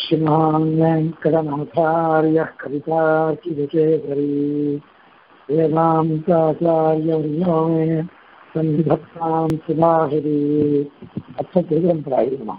श्रीमान् वेङ्कटनाथार्यः कवितार्किविकेसरी वेदान्ताचार्यवर्यो मे सन्निधत्तां सुधाहरी அச்ச திருவம்பராயிருமா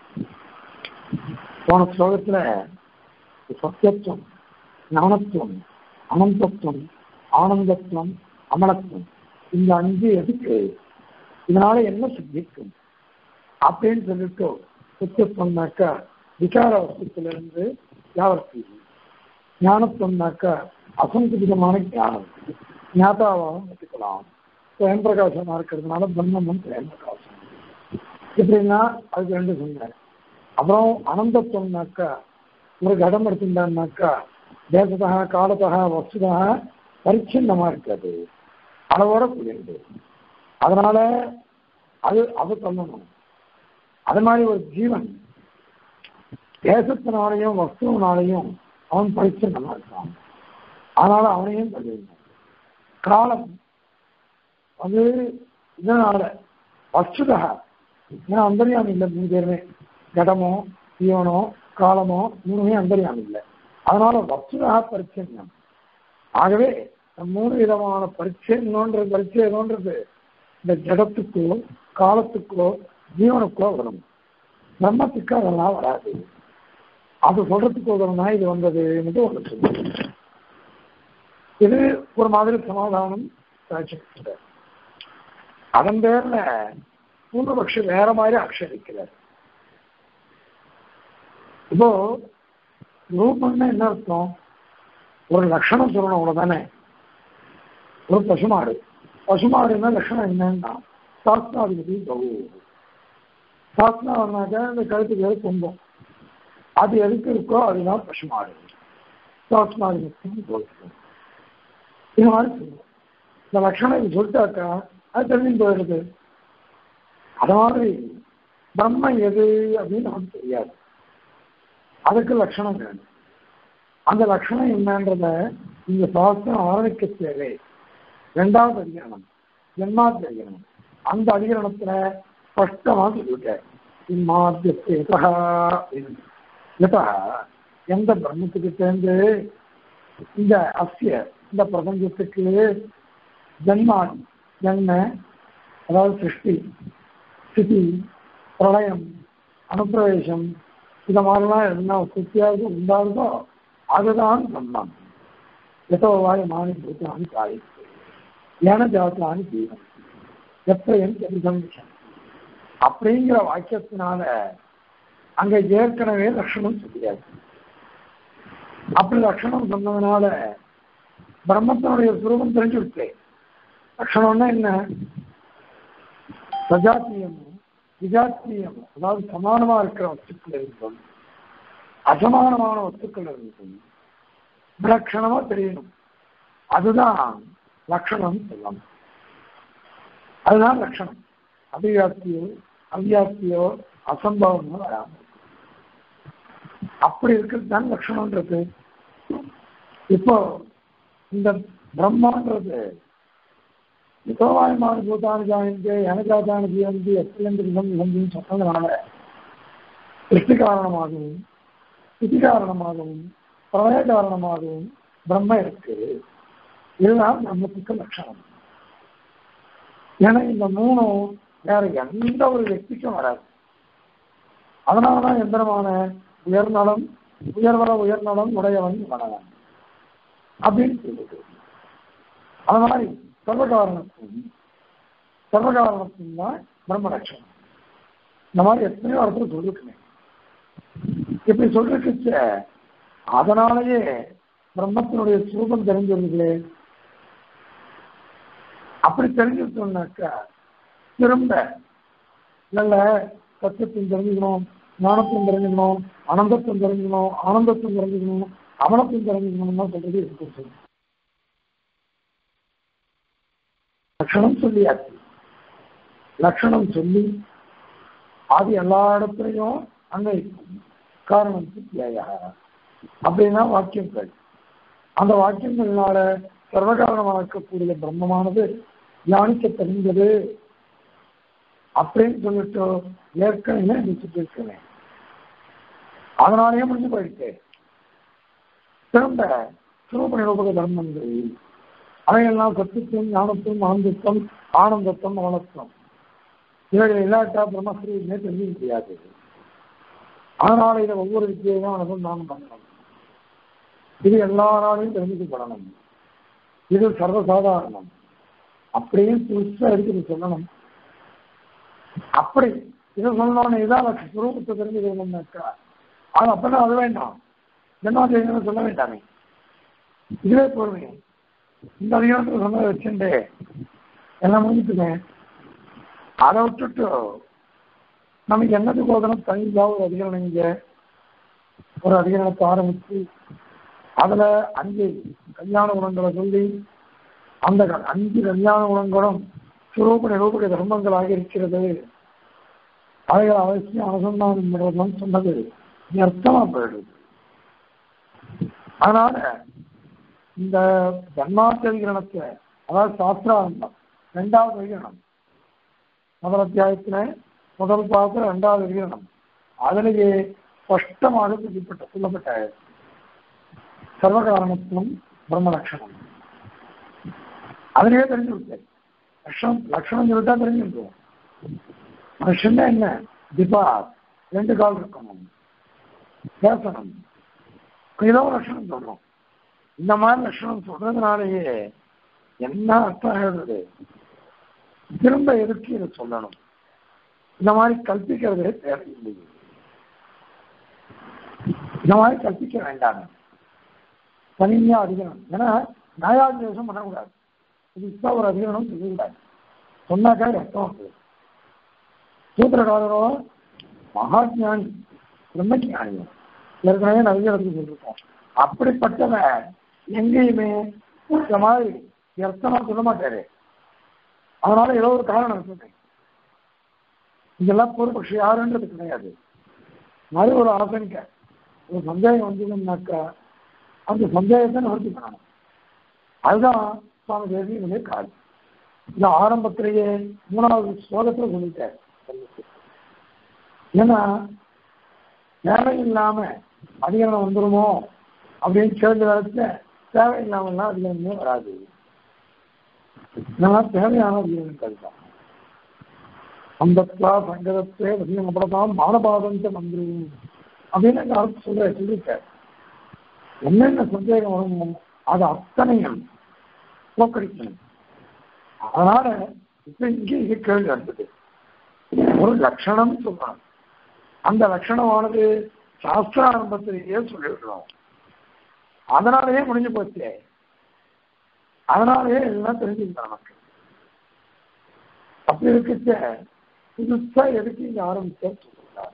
போன ஸ்லோகத்துல சத்தியத்துவம் ஞானத்துவம் அனந்தத்துவம் ஆனந்தத்துவம் அமலத்துவம் இந்த அஞ்சு எதுக்கு இதனால என்ன சித்திக்கும் அப்படின்னு சொல்லிட்டு சத்தியத்துவம்னாக்கா விகார வஸ்துத்திலிருந்து யாவர்த்தி ஞானத்துவம்னாக்கா அசங்குபிதமான ஞானம் ஞாதாவாகவும் வச்சுக்கலாம் சுயம் பிரகாசமா இருக்கிறதுனால பிரம்மமும் சுயம் பிரகாசம் இப்படின்னா அதுக்கு ரெண்டு சொன்னேன் அப்புறம் அனந்தத்துவம்னாக்கா ஒரு கடம் எடுத்துட்டான்னாக்கா தேசத்தா காலத்தா வஸ்துதா பரிச்சின்னமா இருக்காது அளவோட புரியுது அதனால அது அது பண்ணணும் அது மாதிரி ஒரு ஜீவன் தேசத்தினாலையும் வஸ்துவனாலையும் அவன் பரிச்சின்னமா இருக்கான் அதனால அவனையும் தள்ளிடணும் காலம் அது இதனால வஸ்துதா ஏன்னா அந்தரியாமி இல்லை மூணு பேருமே கடமோ ஜீவனோ காலமோ மூணுமே அந்தரியாமி இல்லை அதனால வஸ்துதா பரிச்சயம் ஆகவே மூணு விதமான பரிச்சயம்ன்றது பரிச்சயம்ன்றது இந்த ஜடத்துக்கோ காலத்துக்கோ ஜீவனுக்கோ வரும் பிரம்மத்துக்கு அதெல்லாம் வராது அது சொல்றதுக்கு உதவுனா இது வந்தது என்று ஒன்று சொல்லுங்க இது ஒரு மாதிரி சமாதானம் சாட்சிக்கிறார் அதன் பேர்ல பூர்வபக்ஷி வேற மாதிரி அக்ஷரிக்கிறார் இப்போ ரூபம்னா என்ன அர்த்தம் ஒரு லட்சணம் சொல்லணும் அவ்வளவுதானே ஒரு பசுமாடு பசுமாடுன்னா லட்சணம் என்னன்னா சாஸ்திராதிபதி கவு சாஸ்திராவனாக்க இந்த கழுத்துக்கு ஏதாவது துன்பம் அது எதுக்கு இருக்கோ அதுதான் பசுமாடு சாஸ்திராதிபதி கௌரவம் இது மாதிரி சொல்லுவோம் இந்த லட்சணம் இது சொல்லிட்டாக்கா அது தெரிஞ்சு போயிடுது அது மாதிரி பிரம்ம எது அப்படின்னு நமக்கு தெரியாது அதுக்கு லட்சணம் வேணும் அந்த லட்சணம் என்னன்றத இந்த சாஸ்திரம் ஆரம்பிக்க தேவை ரெண்டாவது அதிகரணம் ஜென்மாத்தி அதிகரணம் அந்த அதிகரணத்துல ஸ்பஷ்டமா சொல்லிவிட்டார் இம்மாத்தியத்தா எந்த பிரம்மத்துக்கு சேர்ந்து இந்த அஸ்ய இந்த பிரபஞ்சத்துக்கு ஜன்மான் ஜன்ம அதாவது சிருஷ்டி ஸ்திதி பிரளயம் அனுப்பிரவேசம் இந்த மாதிரிலாம் என்ன சுத்தியாக உண்டாகுதோ அதுதான் பிரம்மம் எதோ வாய் மாணி பூத்தானி தாய் ஏன ஜாத்தானி ஜீவன் எப்பயும் தெரிதம் அப்படிங்கிற வாக்கியத்தினால அங்க ஏற்கனவே லட்சணம் தெரியாது அப்படி லட்சணம் சொன்னதுனால பிரம்மத்தினுடைய சுரூபம் தெரிஞ்சு விட்டு லட்சணம்னா என்ன சஜாத்தியமும் விஜாத்தியமும் அதாவது சமானமா இருக்கிற வஸ்துக்கள் இருக்கும் அசமானமான வஸ்துக்கள் இருக்கும் விலட்சணமா தெரியணும் அதுதான் லட்சணம் சொல்லணும் அதுதான் லட்சணம் அபிவியாப்தியோ அவ்வியாப்தியோ அசம்பவமோ வராமல் அப்படி இருக்கிறது தான் லட்சணம்ன்றது இப்போ இந்த பிரம்மான்றது மிதவாயமான பூதான ஜாயந்தே எனஜாதான ஜீவந்தி எத்தலந்து விதம் விதந்தின்னு சொன்னதுனால சிருஷ்டி காரணமாகவும் ஸ்திதி காரணமாகவும் பிரளய காரணமாகவும் பிரம்ம இருக்கு இதுதான் பிரம்மத்துக்கு லட்சணம் ஏன்னா இந்த மூணும் வேற எந்த ஒரு వ్యక్తిக்கும் வராது அதனாலதான் எந்திரமான உயர்நலம் உயர்வர உயர்நலம் உடையவன் வளவன் அப்படின்னு சொல்லுது அது மாதிரி சர்வகாரணத்துவம் சர்வகாரணத்துவம் தான் பிரம்ம லட்சணம் இந்த மாதிரி எத்தனையோ இடத்துல சொல்லிருக்குமே இப்படி சொல்லிருக்குச்ச அதனாலேயே பிரம்மத்தினுடைய சுரூபம் தெரிஞ்சிருந்தீங்களே அப்படி தெரிஞ்சிருந்தோம்னாக்கா திரும்ப நல்ல சத்தியத்தையும் தெரிஞ்சுக்கணும் ஞானத்தையும் தெரிஞ்சுக்கணும் அனந்தத்தையும் தெரிஞ்சுக்கணும் ஆனந்தத்தையும் தெரிஞ்சுக்கணும் அவனத்தையும் தெரிஞ்சுக்கணும்னா சொல்றது இருக்கு லட்சணம் சொல்லியாச்சு லட்சணம் சொல்லி அது எல்லா இடத்துலையும் அங்க காரணம் தியா அப்படின்னா வாக்கியங்கள் அந்த வாக்கியங்கள்னால சர்வகாரணமாக இருக்கக்கூடிய பிரம்மமானது தியானிக்க தெரிந்தது அப்படின்னு சொல்லிட்டு ஏற்கனவே நினைச்சிட்டு இருக்கிறேன் அதனாலேயே முடிஞ்சு போயிடுச்சு திரும்ப சுரூப நிரூபக தர்மங்கள் அவையெல்லாம் சத்துவம் ஞானத்துவம் ஆனந்தத்துவம் ஆனந்தத்துவம் ஆனத்துவம் இவைகள் இல்லாட்டா பிரம்மஸ்ரீமே தெரிஞ்சுக்க முடியாது அதனால இதை ஒவ்வொரு வித்தியையும் அனுசந்தானம் பண்ணணும் இது எல்லாராலையும் தெரிஞ்சுக்கப்படணும் இது சர்வசாதாரணம் அப்படியே புதுசா இருக்குது சொல்லணும் அப்படி இதை சொல்லணும்னு இதான் சுரூபத்தை தெரிஞ்சுக்கணும்னாக்கா அது அப்பதான் அது வேண்டாம் என்ன செய்யணும்னு சொல்ல வேண்டாமே இதுவே பொறுமையும் இந்த அதிகாரத்தில் சொன்னதை வச்சுட்டு எல்லாம் முடிஞ்சுட்டுங்க அதை விட்டுட்டு நமக்கு என்னத்துக்கு போதணும் தனியாக ஒரு அதிகாரம் இங்க ஒரு அதிகாரத்தை ஆரம்பிச்சு அதுல அஞ்சு கல்யாண குணங்களை சொல்லி அந்த க- அஞ்சு கல்யாண குணங்களும் சுரூப நிரூபக தர்மங்களாக இருக்கிறது அவைகள் அவசியம் அனுசந்தானம் பண்ணுறதுன்னு சொன்னது அர்த்தமா போயிடுது அதனால இந்த ஜன்மாத்தியதிகரணத்தை அதாவது சாஸ்திராந்தம் ரெண்டாவது அதிகரணம் முதல் அத்தியாயத்துல முதல் பாகத்துல ரெண்டாவது அதிகரணம் அதிலேயே ஸ்பஷ்டமாக சொல்லப்பட்ட சொல்லப்பட்ட சர்வகாரணத்துவம் பிரம்ம லட்சணம் அதிலேயே தெரிஞ்சு விட்டேன் லட்சணம் லட்சணம் சொல்லிட்டா தெரிஞ்சுருக்கோம் மனுஷன்னா என்ன திபா ரெண்டு கால் இருக்கணும் பேசணும் ஏதோ ஒரு லட்சணம் சொல்றோம் இந்த மாதிரி லட்சணம் சொல்றதுனாலேயே என்ன அர்த்தம் ஆயிடுறது திரும்ப எதுக்கு இதை சொல்லணும் இந்த மாதிரி கல்பிக்கிறதே தேவையில்லை இந்த மாதிரி கல்பிக்க வேண்டாம் தனியா அதிகரணம் ஏன்னா நியாயாதிவேசம் பண்ணக்கூடாது புதுசா ஒரு அதிகரணம் சொல்லக்கூடாது சொன்னாக்கா ரத்தம் வருது சூத்திரகாரரோ மகாஜானி பிரம்மஜானி ஏற்கனவே நிறைய இடத்துக்கு சொல்லியிருக்கோம் அப்படிப்பட்டவன் எங்கேயுமே இந்த மாதிரி அர்த்தமா சொல்ல மாட்டாரு அதனால ஏதோ ஒரு காரணம் இருக்குது இதெல்லாம் பூர்வபக்ஷி யாருன்றது கிடையாது மாதிரி ஒரு ஆசனிக்க ஒரு சந்தேகம் வந்ததுன்னாக்கா அந்த சந்தேகத்தை நிவர்த்தி பண்ணணும் அதுதான் சுவாமி தேசியனுடைய காரியம் இந்த ஆரம்பத்திலேயே மூணாவது ஸ்லோகத்துல சொல்லிட்டார் ஏன்னா தேவையில்லாம அதிகாரம் வந்துருமோ அப்படின்னு கேள்வி வரச்ச தேவையில்லாமல்லாம் அதிகாரமே வராது இதெல்லாம் தேவையான அதிகாரம் தான் சம்பத்வா சங்கதத்தே வசியமப்படலாம் மானபாதந்த மந்திரி அப்படின்னு எங்க அரசு சொல்ற சொல்லியிருக்கார் என்னென்ன சந்தேகம் வருமோ அது அத்தனையும் போக்கடிக்கணும் அதனால இப்ப இங்கே இது கேள்வி வந்தது ஒரு லட்சணம் சொல்லணும் அந்த லட்சணமானது சாஸ்திராரம்பத்திலேயே சொல்லிவிடுறோம் அதனாலேயே முடிஞ்சு போச்சு அதனாலேயே எல்லாம் தெரிஞ்சுக்கிட்டோம் நமக்கு அப்படி இருக்க புதுசா எதுக்கு இங்க ஆரம்பிச்ச சொல்றாரு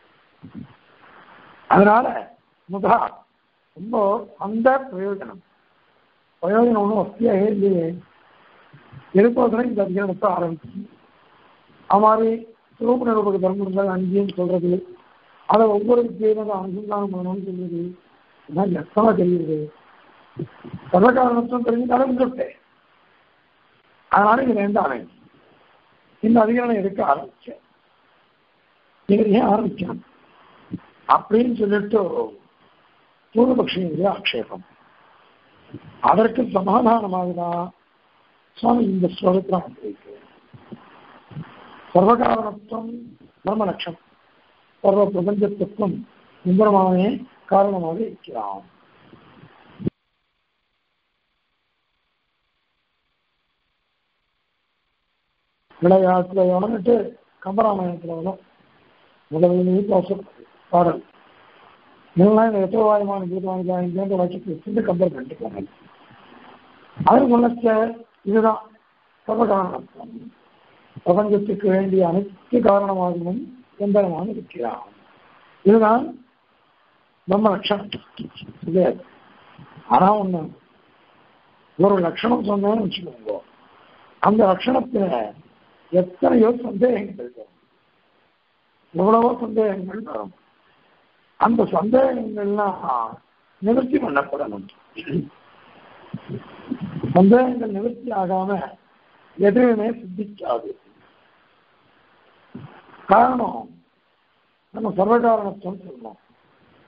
அதனால முதா ரொம்ப அந்த பிரயோஜனம் பிரயோஜனம் ஒன்றும் வசதியாக இல்லையே எதுக்கோசரம் இந்த அதிகாரத்தை ஆரம்பிச்சு அது மாதிரி சிவப்பு நிரூபக தர்மங்கள் அங்கேயும் சொல்றது அதை ஒவ்வொரு வித்தியிலும் அனுசந்தானம் பண்ணணும்னு சொல்றது இதான் எத்தனை தெரியுது சர்வகாரணத்துவம் தெரிஞ்சு தலைமுட்டேன் அதனால இது வேண்டாமே இந்த அதிகாரம் எடுக்க ஆரம்பிச்சேன் இவர் ஏன் ஆரம்பிச்சான் அப்படின்னு சொல்லிட்டு பூர்வபக்ஷியுடைய ஆக்ஷேபம் அதற்கு சமாதானமாக தான் சுவாமி இந்த ஸ்லோகத்தில் வந்திருக்கு சர்வகாரணத்துவம் பிரம்மலட்சம் சர்வ பிரபஞ்சத்துக்கும் சுந்தரமானே காரணமாக இருக்கிறான் விளையாட்டுல எவனுட்டு கம்பராமாயணத்துல வரும் முதலிலேயே பாசம் பாடல் இதெல்லாம் இந்த எத்தவாயமான கீதவாணிக்காக இங்கேருந்து வச்சுட்டு வச்சுட்டு கம்பர் பண்ணிட்டு அது முன்னச்ச இதுதான் சர்வகாரணத்துவம் பிரபஞ்சத்துக்கு வேண்டிய அனைத்து காரணமாகவும் எந்தனமாக இருக்கிறான் இதுதான் நம்ம லட்சணம் இல்லையா ஆனா ஒண்ணு ஒரு லட்சணம் சொன்னோம்னு வச்சுக்கோங்க அந்த லட்சணத்துல எத்தனையோ சந்தேகங்கள் வரும் எவ்வளவோ சந்தேகங்கள் வரும் அந்த சந்தேகங்கள்லாம் நிவர்த்தி பண்ணப்படணும் சந்தேகங்கள் நிவர்த்தி ஆகாம எதுவுமே சித்திக்காது காரணம் நம்ம சர்வகாரணத்துவம் சொல்லணும்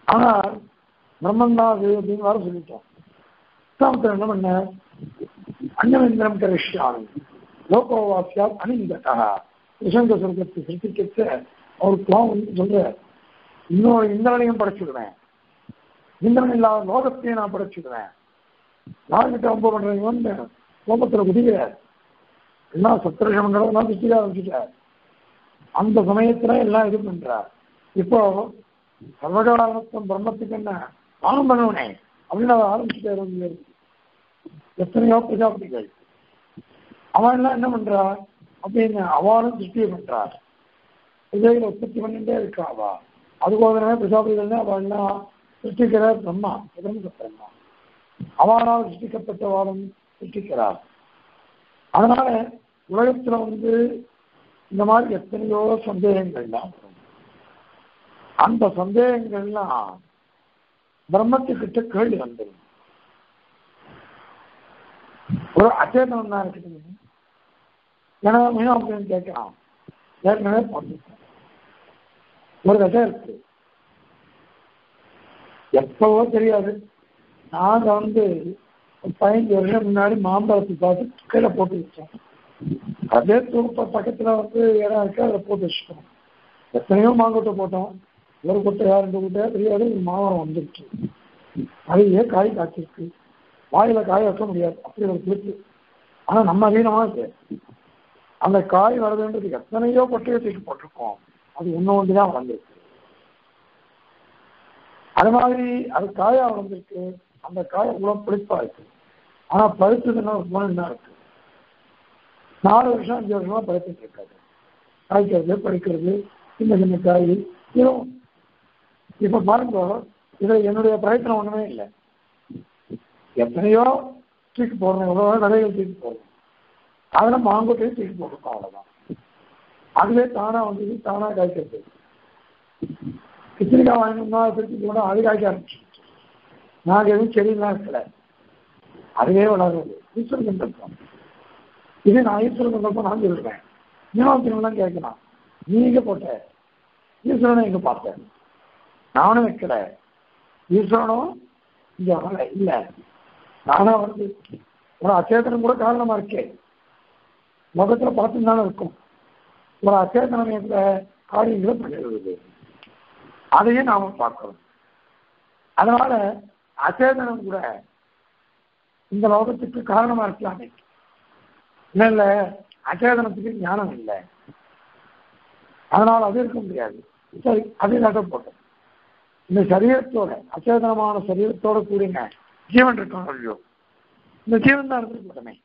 ஆனால் பிரம்மன் தான் அது அப்படின்னு வர சொல்லிட்டோம் விஸ்வாமித்திரன் என்ன பண்ண அன்னவேந்திரம் கரிஷ்யாமி லோகோவாசியால் அணிந்ததா விஷங்க சொர்க்கத்தை சிருஷ்டிக்க அவர் கோபம் சொல்ற இன்னொரு இந்திரனையும் படைச்சுடுவேன் இந்திரன் இல்லாத லோகத்தையும் நான் படைச்சுடுவேன் யார்கிட்ட ரொம்ப பண்றீங்க வந்து கோபத்துல குதிக்கிறார் எல்லாம் சத்திரசமங்களும் எல்லாம் சிருஷ்டிக்க ஆரம்பிச்சுட்டார் அந்த சமயத்துல எல்லாம் இது பண்றார் இப்போ சர்வகாலத்தும் பிரம்மத்துக்கு என்ன தானம் பண்ணுவனே அப்படின்னு அதை ஆரம்பிச்சுட்டாரு எத்தனையோ பிரஜாபதிகள் அவன் எல்லாம் என்ன பண்றா அப்படின்னு அவளும் திருஷ்டியை பண்றார் விஜயில உற்பத்தி பண்ணிட்டே இருக்கா அவ அதுபோதனமே பிரஜாபதிகள் அவள் எல்லாம் சிருஷ்டிக்கிற பிரம்மா பிரம்ம பிரம்மா அவனால் சிருஷ்டிக்கப்பட்ட வாரம் சிருஷ்டிக்கிறார் அதனால உலகத்துல வந்து இந்த மாதிரி எத்தனையோ சந்தேகங்கள்லாம் வரும். அந்த சந்தேகங்கள்லாம் பிரம்மத்துக்கிட்ட கேள்வி வந்துடும் ஒரு அச்சேதனம் தான் இருக்குது ஏன்னா மீனா அப்படின்னு கேட்கலாம் ஏற்கனவே பார்த்துருக்கோம் ஒரு கதை இருக்கு எப்பவோ தெரியாது நாங்க வந்து ஒரு பதினஞ்சு வருஷம் முன்னாடி மாம்பழத்தை பார்த்து கீழே போட்டு வச்சோம் அதே தூக்க பக்கத்துல வந்து இடம் இருக்கு அதில் போட்டு வச்சுட்டோம் எத்தனையோ மாங்கொட்டை போட்டோம் ஒரு கொட்டையா ரெண்டு கொட்டையா தெரியாது ஒரு மாமரம் வந்துருச்சு நிறைய காய் காய்ச்சிருக்கு வாயில காய வைக்க முடியாது அப்படி ஒரு கிளிப்பு ஆனா நம்ம வீணமா இருக்கு அந்த காய் வருதுன்றது எத்தனையோ கொட்டையை தூக்கி போட்டிருக்கோம் அது ஒண்ணு ஒன்று தான் வளர்ந்துருக்கு அது மாதிரி அது காயா வளர்ந்துருக்கு அந்த காய் அவ்வளவு புளிப்பா இருக்கு ஆனா பழுத்ததுன்னா ஒரு குணம் தான் இருக்கு நாலு வருஷம் அஞ்சு வருஷமா பழுத்துட்டு இருக்காது காய்க்கிறது பழுக்கிறது சின்ன சின்ன காய் இதுவும் இப்ப பாருங்க இதுல என்னுடைய பிரயத்தனம் ஒண்ணுமே இல்லை எத்தனையோ தூக்கி போடுறோம் எவ்வளோ விதைகள் தூக்கி போடுறோம் அதில் மாங்கொட்டையும் தூக்கி போட்டிருக்கோம் அவ்வளோதான் அதுவே தானா வந்து தானா காய்க்கிறது கிச்சடிக்காய் வாங்கினோம்னா திருப்பி கூட அது காய்க்க ஆரம்பிச்சு நாங்கள் எதுவும் செடியெல்லாம் இருக்கல அதுவே வளருது ஈஸ்வரன் சந்தர்ப்பம் இதே நான் ஈஸ்வரன் சந்தர்ப்பம் நான் சொல்லுவேன் மீனவத்தினெல்லாம் கேட்கலாம் நீ எங்க போட்ட ஈஸ்வரனை எங்க பார்த்தேன் நானும் வைக்கல ஈஸ்வரனும் இங்க வரல இல்ல நானா வந்து ஒரு அச்சேதனம் கூட காரணமா இருக்கேன் முகத்துல பார்த்து தானே இருக்கும் ஒரு அச்சேதனம் என்ற காரியங்களை பண்ணிடுவது அதையே நாம பார்க்கிறோம் அதனால அச்சேதனம் கூட இந்த லோகத்துக்கு காரணமா இருக்கலாமே இல்ல இல்ல அச்சேதனத்துக்கு ஞானம் இல்லை அதனால அது இருக்க முடியாது சரி அது நட்டம் போட்டோம் இந்த சரீரத்தோட அச்சேதனமான சரீரத்தோட கூடின ஜீவன் இருக்கும் ஐயோ இந்த ஜீவன் தான் இருந்துருக்கணுமே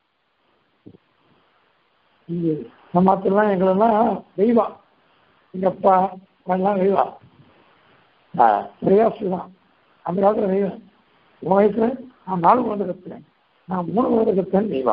இங்க நம்ம எல்லாம் எங்களெல்லாம் தெய்வா எங்க அப்பா எல்லாம் தெய்வா பிரயாசி தான் அந்த காலத்துல தெய்வம் உன் வயசுல நான் நாலு குழந்தை கத்துறேன் நான் மூணு குழந்தை கத்துறேன் தெய்வா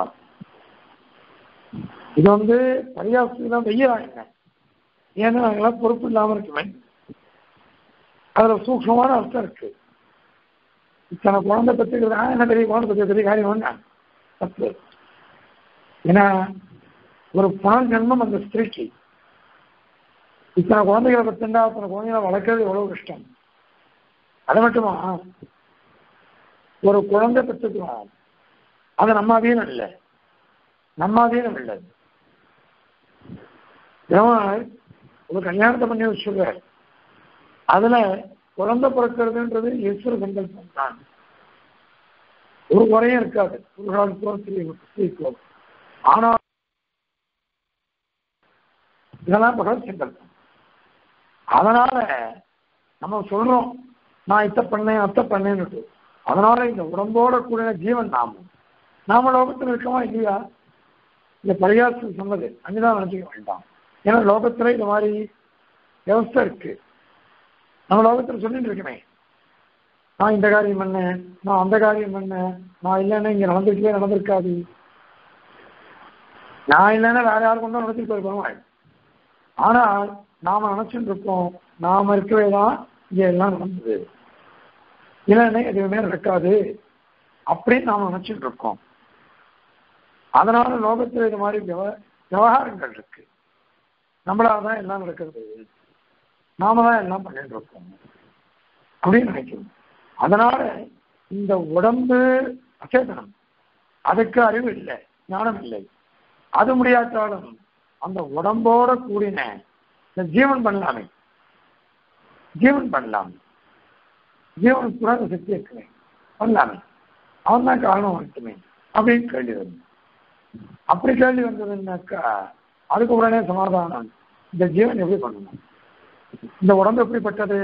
இது வந்து பரியாசத்துக்கு தான் வெய்யறாங்க ஏன்னா நாங்களாம் பொறுப்பு இல்லாம இருக்குமே அதுல சூக்ஷமான அர்த்தம் இருக்கு இத்தனை குழந்தை பெற்றுக்கிறது ஆ, என்ன பெரிய குழந்தை பெற்ற பெரிய காரியம் ஒண்ணா தப்பு ஏன்னா ஒரு புனல் ஜென்மம் அந்த ஸ்திரீக்கு இத்தனை குழந்தைகளை பெற்றுண்டா அத்தனை குழந்தைகளை வளர்க்கறது எவ்வளவு கஷ்டம் அது மட்டுமா ஒரு குழந்தை பெற்றுக்கிறோம் அது நம்ம அதீனம் இல்லை நம்ம அதீனம் இல்லை பெருமாள் ஒரு கல்யாணத்தை பண்ணி வச்சுருக்கார் அதுல குழந்தை பிறக்கிறதுன்றது ஈஸ்வர சங்கல்பம் தான் ஒரு குறையும் இருக்காது புருஷாளுக்கோ ஸ்திரீ ஸ்திரீக்கோ ஆனால் இதெல்லாம் பகவத் சங்கல்பம் அதனால நம்ம சொல்றோம் நான் இத்த பண்ணேன் அத்தை பண்ணேன்னு அதனால இந்த உடம்போட கூடிய ஜீவன் நாமும் நாம லோகத்தில் இருக்கோமா இல்லையா இந்த பரிகாசம் சொன்னது அங்கதான் நினைச்சுக்க வேண்டாம் ஏன்னா லோகத்துல இந்த மாதிரி வியவஸ்தை இருக்கு நம்ம லோகத்துல சொல்லிட்டு இருக்கமே நான் இந்த காரியம் பண்ணேன் நான் அந்த காரியம் பண்ணேன் நான் இல்லைன்னா இங்க நடந்திருக்கவே நடந்திருக்காது நான் இல்லைன்னா வேற யாரும் கொண்டும் நடத்திட்டு போயிருக்கோம் ஆனால் நாம நினைச்சுட்டு இருக்கோம் நாம இருக்கவே தான் இங்க எல்லாம் நடந்தது இல்லைன்னா எதுவுமே நடக்காது அப்படின்னு நாம நினைச்சுட்டு இருக்கோம் அதனால லோகத்துல இது மாதிரி விவ- விவகாரங்கள் இருக்கு நம்மளால தான் எல்லாம் நடக்கிறது நாம தான் எல்லாம் பண்ணிட்டு இருக்கோம் அப்படின்னு நினைக்கணும் அதனால இந்த உடம்பு அச்சேதனம் அதுக்கு அறிவு இல்லை ஞானம் இல்லை அது முடியாட்டாலும் அந்த உடம்போட கூடின இந்த ஜீவன் பண்ணலாமே ஜீவன் பண்ணலாம் ஜீவனுக்கு கூட அந்த சக்தி இருக்குமே பண்ணலாமே அவன் தான் காரணம் மட்டுமே அப்படின்னு கேள்வி வரும் அப்படி கேள்வி வந்ததுன்னாக்கா அதுக்கு உடனே சமாதானம் இந்த ஜீவன் எப்படி பண்ணணும் இந்த உடம்பு எப்படிப்பட்டது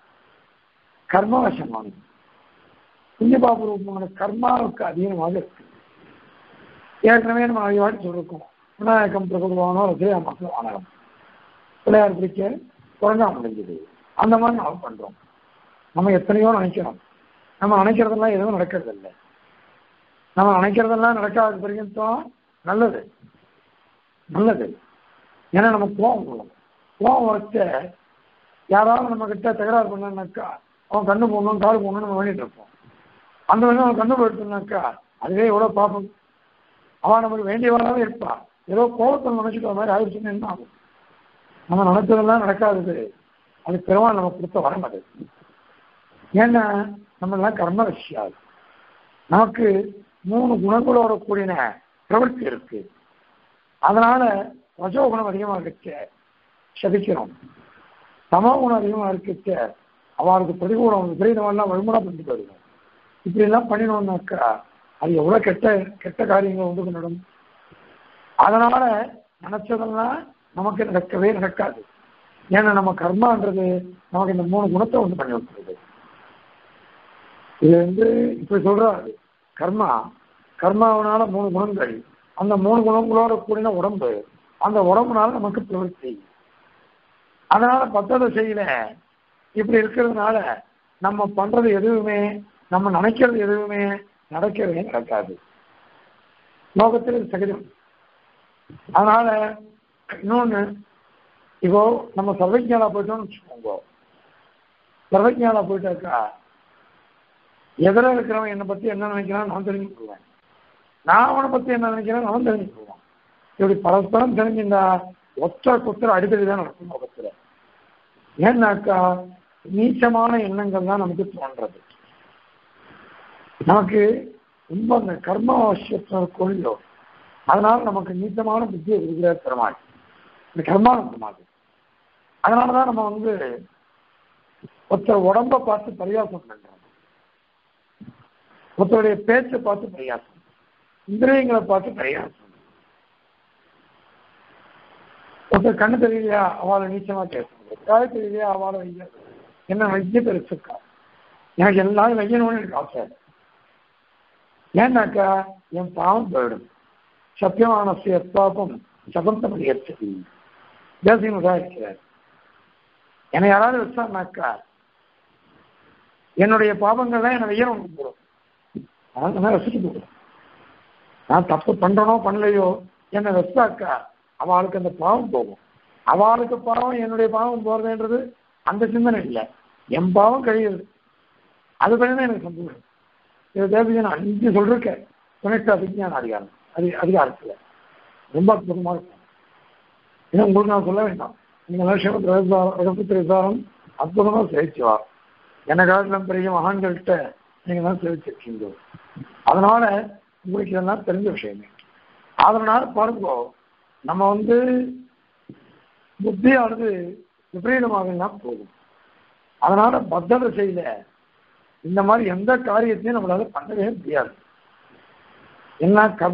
கர்மவசமானது புண்ணியபாபூர்வமான கர்மாவுக்கு அதீனமாக இருக்கு ஏற்கனவே நம்ம வாட்டி சொல்லிருக்கோம் விநாயகம் பிரபுவானோ ரசையா மக்கள் வானகம் பிள்ளையார் பிடிக்க குரங்கா முடிஞ்சது அந்த மாதிரி நாம் பண்றோம் நம்ம எத்தனையோ நினைக்கிறோம் நம்ம நினைக்கிறதெல்லாம் எதுவும் நடக்கிறது இல்லை நம்ம நினைக்கிறதெல்லாம் நடக்காத வரைக்கும் நல்லது நல்லது ஏன்னா நம்ம கோவம் வரும் கோவம் வச்ச யாராவது நம்ம கிட்ட தகராறு பண்ணாக்கா அவன் கண்ணு போகணும் கால் போகணும்னு நம்ம வேண்டிட்டு இருப்போம் அந்த வந்து அவன் கண்ணு போயிட்டுனாக்கா அதுவே எவ்வளோ பாப்பம் அவன் நமக்கு வேண்டியவனாவே இருப்பான் ஏதோ கோபத்தை நினைச்சிட்டு மாதிரி ஆயிடுச்சுன்னு என்ன ஆகும் நம்ம நினைச்சதெல்லாம் நடக்காதது அது பெருமாள் நமக்கு கொடுத்த வரம் அது ஏன்னா நம்ம எல்லாம் கர்ம விஷயம் நமக்கு மூணு குணங்களோட கூடின பிரவൃத்தி இருக்கு அதனால ரஜோ குணம் அதிகமாக இருக்க சபிக்கிறோம் சம குணம் அதிகமாக இருக்க அவருக்கு பிரதிகூலம் விபரீதமெல்லாம் வழிமுறை பண்ணிட்டு வருவோம் இப்படி எல்லாம் பண்ணினோம்னாக்கா அது எவ்வளவு கெட்ட கெட்ட காரியங்கள் வந்து நடும் அதனால நினைச்சதெல்லாம் நமக்கு நடக்கவே நடக்காது ஏன்னா நம்ம கர்மான்றது நமக்கு இந்த மூணு குணத்தை வந்து பண்ணி வைக்கிறது இது வந்து இப்படி சொல்றாரு கர்மா கர்மாவனால மூணு குணங்கள் அந்த மூணு குணங்களோட கூடின உடம்பு அந்த உடம்புனால நமக்கு பிரவൃத்தி அதனால பத்ததை செய்யல இப்படி இருக்கிறதுனால நம்ம பண்றது எதுவுமே நம்ம நினைக்கிறது எதுவுமே நடக்கவே நடக்காது லோகத்தில் இது சகஜம் அதனால இன்னொன்னு இப்போ நம்ம சர்வஜாலா போயிட்டோம்னு வச்சுக்கோங்க சர்வஜாலா போயிட்டாக்கா எதிர இருக்கிறவன் என்னை பத்தி என்ன நினைக்கிறான் நான் தெரிஞ்சுக்குவேன் நான் அவனை பத்தி என்ன நினைக்கிறேன் அவன் தெரிஞ்சுக்குவான் இப்படி பரஸ்பரம் தெரிஞ்சிருந்தா ஒற்ற குத்தர அடிக்கடி தான் நடக்கும் லோகத்துல ஏன்னாக்கா நீச்சமான எண்ணங்கள் தான் நமக்கு தோன்றது நமக்கு ரொம்ப அந்த கர்ம அவசியத்தின கொள்ளையோ அதனால நமக்கு நீச்சமான புத்தியை இருக்கிற பெருமாள் இந்த கர்மான பெருமாள் அதனாலதான் நம்ம வந்து ஒருத்தர் உடம்ப பார்த்து பரியாசம் பண்றோம் ஒருத்தருடைய பேச்சை பார்த்து பரியாசம் இந்திரியங்களை பார்த்து பரியாசம் ஒருத்தர் கண்ணு தெரியலையா அவளை நீச்சமா பேசுறது காய தெரியலையா அவளை வைய என்ன வைய பெருசுக்கா எனக்கு எல்லாரும் வையணும்னு எனக்கு ஆசை ஏன்னாக்கா என் பாவம் போயிடும் சத்தியமானசிய பாபம் சபந்தம் ஏற்றது தேசியமாக இருக்கிறார் என்னை யாராவது வச்சான்னாக்கா என்னுடைய பாவங்கள்லாம் என்னை வெய்யணும் ஒன்று போடும் அதனால ரசிச்சு போடும் நான் தப்பு பண்றனோ பண்ணலையோ என்னை வச்சாக்கா அவளுக்கு அந்த பாவம் போகும் அவளுக்கு பாவம் என்னுடைய பாவம் போறதுன்றது அந்த சிந்தனை இல்லை என் பாவம் கழியுது அது தான் எனக்கு சந்தோஷம் இது தேவஜன் அஞ்சு சொல்லிருக்கேன் துணைக்கு அபிஜான அதிகாரம் அது அதிகாரத்தில் ரொம்ப அற்புதமாக இருக்கும் ஏன்னா உங்களுக்கு நான் சொல்ல வேண்டாம் நீங்கள் லட்சணத்து விசாரம் அற்புதமாக சேவிச்சுவா என்ன காலத்திலும் பெரிய மகான்கள்கிட்ட நீங்கள் தான் சேவிச்சிருக்கீங்க அதனால உங்களுக்கு இதெல்லாம் தெரிஞ்ச விஷயமே அதனால பாருங்க நம்ம வந்து புத்தியானது விபரீதமாக போகும் அதனால பத்தத செய்யல இந்த மாதிரி எந்த காரியத்தையும் நம்மளால பண்ணவே முடியாது என்ன கம்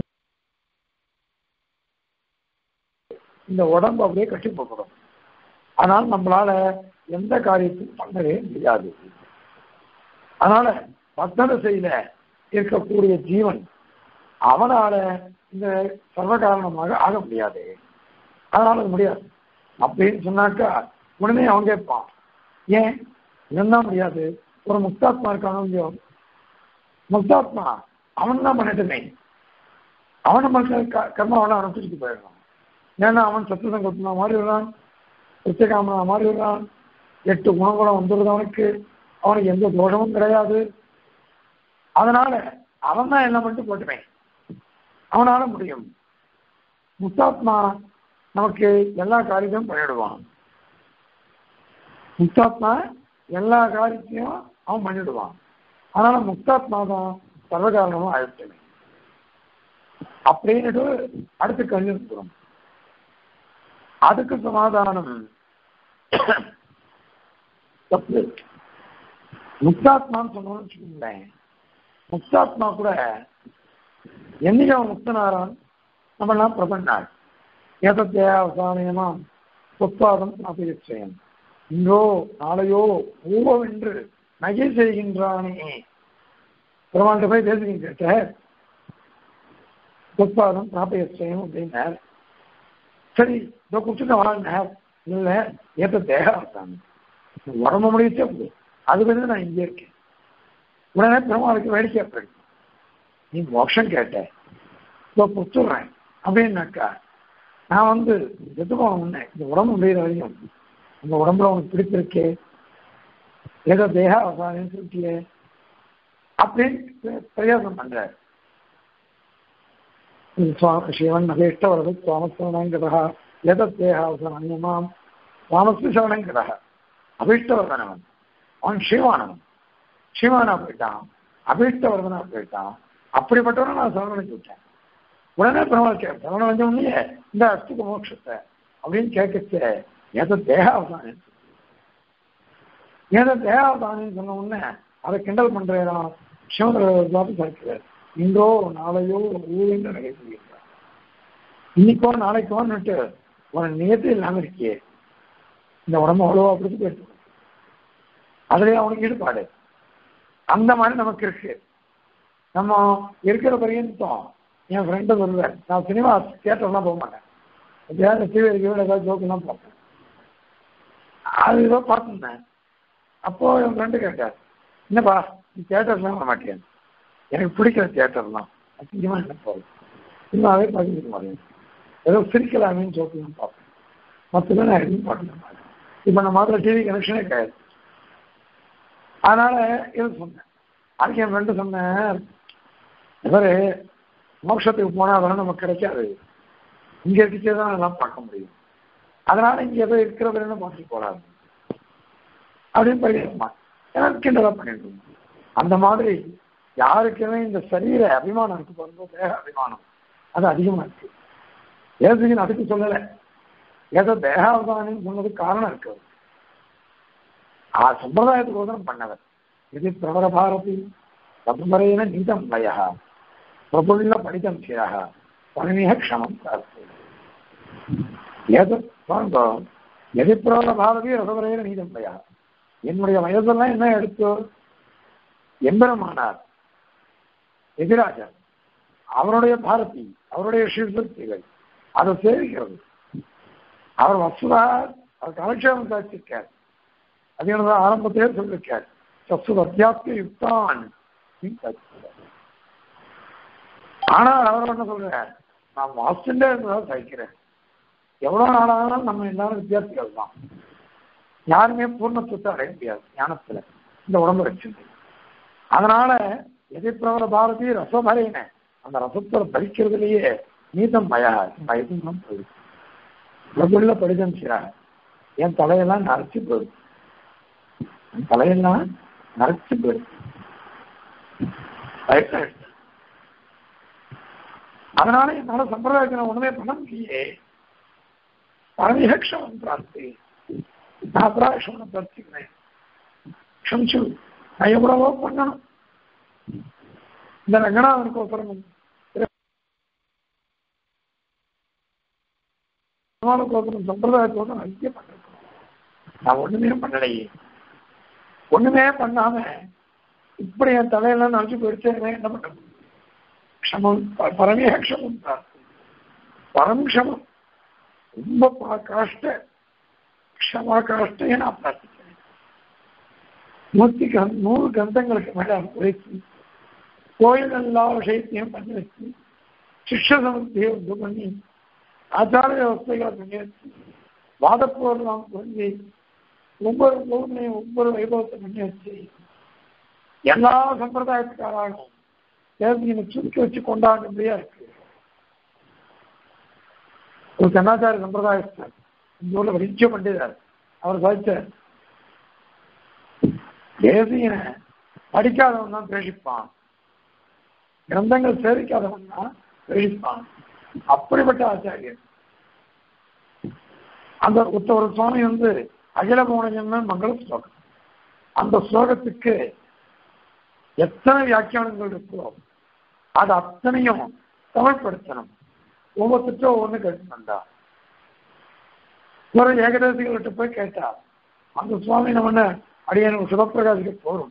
இந்த உடம்பு அப்படியே கட்டி போகணும் ஆனால் நம்மளால எந்த காரியத்தையும் பண்ணவே முடியாது அதனால பத்தத செய்யல இருக்கக்கூடிய ஜீவன் அவனால இந்த சர்வ காரணமாக ஆக முடியாது அதனால அது முடியாது அப்படின்னு சொன்னாக்கா உடனே அவன் கேட்பான் ஏன் இதுதான் முடியாது ஒரு முக்தாத்மா இருக்கானோ இல்லையோ முக்தாத்மா அவன் தான் பண்ணட்டுமே அவனை மனுஷன் கர்மாவனை அவனை பிடிச்சிட்டு போயிடுறான் ஏன்னா அவன் சத்துசங்கல்பனா மாறி விடுறான் பிரத்யேகாமனா மாறி விடுறான் எட்டு குணங்குணம் வந்துடுது அவனுக்கு அவனுக்கு எந்த தோஷமும் கிடையாது அதனால அவன் தான் என்ன பண்ணிட்டு போட்டுமே அவனால முடியும் முக்தாத்மா நமக்கு எல்லா காரியத்தையும் பண்ணிடுவான் முக்தாத்மா எல்லா காரியத்தையும் அவன் பண்ணிடுவான் அதனால முக்தாத்மா தான் சர்வகாரணமும் ஆயிடுச்சு அப்படின்னுட்டு அடுத்து கல்வி வந்துடும் அதுக்கு சமாதானம் தப்பு முக்தாத்மான்னு சொன்னோம்னு வச்சுக்கோங்களேன் முக்தாத்மா கூட என்னைக்கு அவன் முக்தனாரான் நம்மெல்லாம் பிரபன்னாள் ஏதத்தையா அவசானியமா உத்பாதம் அபிரிச்சயம் இன்றோ நாளையோ பூவென்று நகை செய்கின்றானே பெருமாள்கிட்ட போய் பேசுகிறீங்க கேட்ட உத்பாதம் பிராபயச்சயம் அப்படின்னார் சரி இதோ குடிச்சுட்டு வாழ்ந்தார் இல்ல ஏத்த தேக அவசானம் உடம்பு முடிச்சே போதும் அது வந்து நான் இங்கே இருக்கேன் உடனே பெருமாளுக்கு வேடிக்கை அப்படி நீ மோட்சம் கேட்ட இதோ கொடுத்துட்றேன் அப்படின்னாக்கா நான் வந்து எது போன இந்த உடம்பு முடிகிற வரையும் இந்த உடம்புல உனக்கு பிடிச்சிருக்கே ஏதோ தேக அவசானம் சொல்லிட்டியே அப்படின்னு பிரயோகம் பண்றாரு சிவன் நகேஷ்டவரது சுவாமஸ்வரங்கதா எதத் தேக அவசானியமாம் சுவாமஸ்து சரணங்கதா அபீஷ்டவர்தனவன் அவன் சிவானவன் சிவானா போயிட்டான் அபீஷ்டவர்தனா போயிட்டான் அப்படிப்பட்டவனை நான் சரணடைஞ்சு விட்டேன் உடனே பெருமாள் கே சரணம் வந்த உடனே இந்த அஸ்துக்கு மோட்சத்தை அப்படின்னு கேட்கச்ச ஏதோ தேகாவதானம் ஏதோ தேகாவதானம் சொன்ன உடனே அதை கிண்டல் பண்றான் சிவன் சாப்பிடுறார் இன்றோ நாளையோ ஊழின்னு நகைச்சுகிறார் இன்னைக்கோ நாளைக்கோன்னுட்டு ஒரு நியத்து இல்லாம இருக்கியே இந்த உடம்பு அவ்வளவா பிடிச்சி போயிட்டு அதுலயே அவனுக்கு ஈடுபாடு அந்த மாதிரி நமக்கு இருக்கு நம்ம இருக்கிற பரியந்தம் என் ஃப்ரெண்டு சொல்லுவேன் நான் சினிமா தியேட்டர்லாம் போக மாட்டேன் எப்பயாவது டிவி இருக்கவே ஏதாவது ஜோக்கெல்லாம் பார்ப்பேன் அது ஏதோ பார்த்துருந்தேன் அப்போ என் ஃப்ரெண்டு கேட்டார் என்னப்பா நீ தியேட்டர்லாம் வர மாட்டேன் எனக்கு பிடிக்கிற தியேட்டர்லாம் அதிகமாக என்ன போகுது சினிமாவே பார்க்க மாட்டேன் ஏதோ சிரிக்கலாமேன்னு ஜோக்கெல்லாம் பார்ப்பேன் மற்றதான் நான் எதுவும் பார்க்க மாட்டேன் இப்போ நான் மாத்திர டிவி கனெக்ஷனே கிடையாது அதனால இது சொன்னேன் அதுக்கு என் ஃப்ரெண்டு சொன்னேன் இவரு மோட்சத்துக்கு போனால் அதெல்லாம் நமக்கு கிடைக்காது இங்க இருக்கே தான் எல்லாம் பார்க்க முடியும் அதனால இங்க ஏதோ இருக்கிறதுன்னு பார்த்துட்டு போறாரு அப்படின்னு படிக்கணுமா ஏன்னா கிண்டலா பண்ணிட்டு அந்த மாதிரி யாருக்குமே இந்த சரீர அபிமானம் இருக்கு பாருங்க தேக அபிமானம் அது அதிகமா இருக்கு ஏசுகின் அதுக்கு சொல்லலை ஏதோ தேகாவதானம் சொன்னது காரணம் இருக்கு ஆ சம்பிரதாயத்துக்கு உதரம் பண்ணவர் இது பிரபல பாரதி சம்பரையின நீதம் வயா பிரபுள்ள படிதம் சியாக பரமிக க்ஷமம் பிரார்த்தி ஏதோ எது பிரபல பாரதி ரசவரையின நீதம் வயா என்னுடைய வயதெல்லாம் என்ன எடுத்தோ எம்பெருமானார் எதிராஜர் அவருடைய பாரதி அவருடைய சிவசக்திகள் அதை சேவிக்கிறது அவர் வசுதா அவர் கலட்சேபம் சாட்சிருக்கார் அது எனது ஆரம்பத்திலே சொல்லிருக்கார் சசு அத்தியாத்திய யுக்தான் ஆனால் அவர் என்ன சொல்றார் நான் வாசிண்டே இருந்ததான் சகிக்கிறேன் எவ்வளவு நாளானாலும் நம்ம எல்லாரும் வித்தியார்த்திகள் தான் யாருமே பூர்ணத்துவத்தை அடைய முடியாது ஞானத்துல இந்த உடம்பு வச்சிருக்கு அதனால எதிர்ப்பிரபல பாரதி ரசமறையின அந்த ரசத்தை பறிக்கிறதுலயே நீதம் பயா பயதும் தான் போயிருக்கு பிரபுள்ள படிதம் செய்யறாங்க என் தலையெல்லாம் நரைச்சு போயிருக்கு என் தலையெல்லாம் நரைச்சு போயிருக்கு அதனால என்னால சம்பிரதாயத்தை நான் ஒண்ணுமே பண்ண முடியே பரமேஷம் பிரார்த்தி நான் அபராஷம் பிரார்த்திக்கிறேன் க்ஷமிச்சு நான் எவ்வளவோ பண்ணணும் இந்த ரங்கநாதனுக்கு ஒப்புறம் கோபுரம் சம்பிரதாயத்தோட நிறைய பண்ணிருக்கோம் நான் ஒண்ணுமே பண்ணலையே ஒண்ணுமே பண்ணாம இப்படி என் தலையெல்லாம் நினைச்சு போயிடுச்சு என்ன பண்ண க்ஷமம் பரமே க்ஷமம் பரம் க்ஷமம் ரொம்ப காஷ்ட க்ஷமா காஷ்டையே நான் பிரார்த்திக்கிறேன் நூத்தி நூறு கந்தங்களுக்கு மேல உரைத்து கோயில் எல்லா விஷயத்தையும் பண்ணி வச்சு சிஷ்ய சமர்த்தியை உண்டு பண்ணி ஆச்சார வியவஸ்தைகளை பண்ணி வச்சு வாதப்போர்லாம் புரிஞ்சு ஒவ்வொரு ஊர்லையும் ஒவ்வொரு வைபவத்தை பண்ணி வச்சு எல்லா சம்பிரதாயத்துக்காராலும் தேவதையை சுருக்கி வச்சு கொண்டாடும்படியா இருக்கு ஒரு கண்ணாச்சார சம்பிரதாயஸ்தர் இந்த ஊர்ல வெளிச்ச பண்டிதார் அவர் சாதிச்சார் தேசியனை படிக்காதவன் தான் பேசிப்பான் கிரந்தங்கள் சேவிக்காதவன் தான் பேசிப்பான் அப்படிப்பட்ட ஆச்சாரியர் அந்த ஒருத்த ஒரு சுவாமி வந்து அகில போன மங்கள ஸ்லோகம் அந்த ஸ்லோகத்துக்கு எத்தனை வியாக்கியானங்கள் இருக்கோ அது அத்தனையும் தமிழ்படுத்தணும் ஒவ்வொருத்தரும் ஒவ்வொன்று கேட்டு வந்தா ஒரு ஏகதேசிகள்கிட்ட போய் கேட்டா அந்த சுவாமி நம்ம அடியான சிவப்பிரகாசிக்கு போறோம்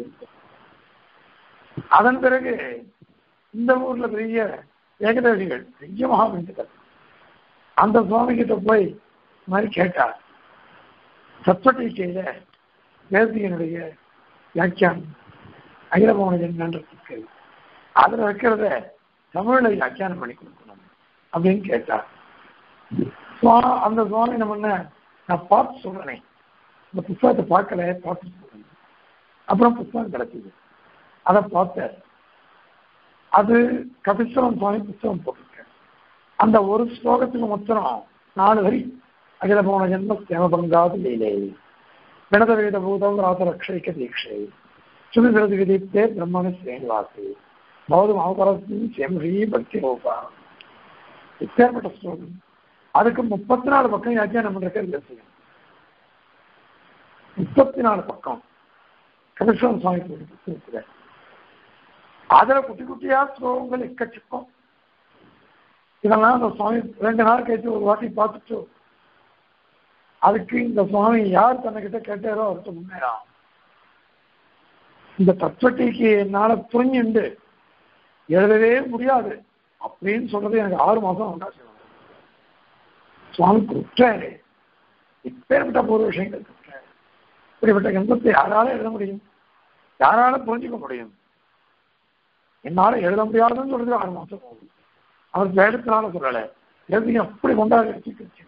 அதன் பிறகு இந்த ஊர்ல பெரிய ஏகதேசிகள் பெரிய மகாபந்துகள் அந்த சுவாமி கிட்ட போய் இந்த மாதிரி கேட்டா சத்வட்டீக்கையில தேசியனுடைய வியாக்கியானம் அகிலபவன ஜென்மன்றதுக்கு அதுல வைக்கிறத தமிழ்ல வியாக்கியானம் பண்ணி கொடுக்கணும் அப்படின்னு கேட்டா சுவா- அந்த சுவாமி நம்ம என்ன நான் பார்த்து சொல்றேனே இந்த புத்தகத்தை பார்க்கல பார்த்து சொல்றேன் அப்புறம் புத்தகம் கிடைச்சது அதை பார்த்தேன் அது கபிஸ்வரம் சுவாமி புத்தகம் போட்டிருக்கேன் அந்த ஒரு ஸ்லோகத்துக்கு மொத்தம் நாலு வரி அகில போன ஜென்ம சேமபங்காது லீலே வினத வேத பூதம் ராத ரக்ஷைக்க தீட்சை சுமி விரது விதித்தே பிரம்மண ஸ்ரீனிவாசி பௌதம் அவபரஸ்மி சேமஸ்ரீ பக்தி ரூபா இப்பேற்பட்ட ஸ்லோகம் அதுக்கு முப்பத்தி நாலு பக்கம் வியாக்கியானம் பண்றதுக்கு பேசுகிறேன் முப்பத்தி நாலு பக்கம் கபிஸ்வரன் சுவாமி போட்டு புத்தகத்துல அதுல குட்டி குட்டியா ஸ்லோகங்கள் எக்கச்சக்கம் இதெல்லாம் அந்த சுவாமி ரெண்டு நாள் கழிச்சு ஒரு வாட்டி பார்த்துட்டு அதுக்கு இந்த சுவாமி யார் தன்னைக்கிட்ட கேட்டாரோ அவர்கிட்ட முன்னேறா இந்த தத்துவட்டிக்கு என்னால புரிஞ்சுண்டு எழுதவே முடியாது அப்படின்னு சொல்றது எனக்கு ஆறு மாசம் அவகாசம் சுவாமி குற்றாரு இப்பேற்பட்ட பூர்வ விஷயங்கள் குற்றாரு இப்படிப்பட்ட கிரந்தத்தை யாரால எழுத முடியும் யாரால புரிஞ்சுக்க முடியும் என்னால எழுத முடியாதுன்னு சொல்றது ஆறு மாசம் போகுது அவர் வேடத்தினால சொல்லல எழுதி அப்படி கொண்டாடி வச்சுக்கிச்சு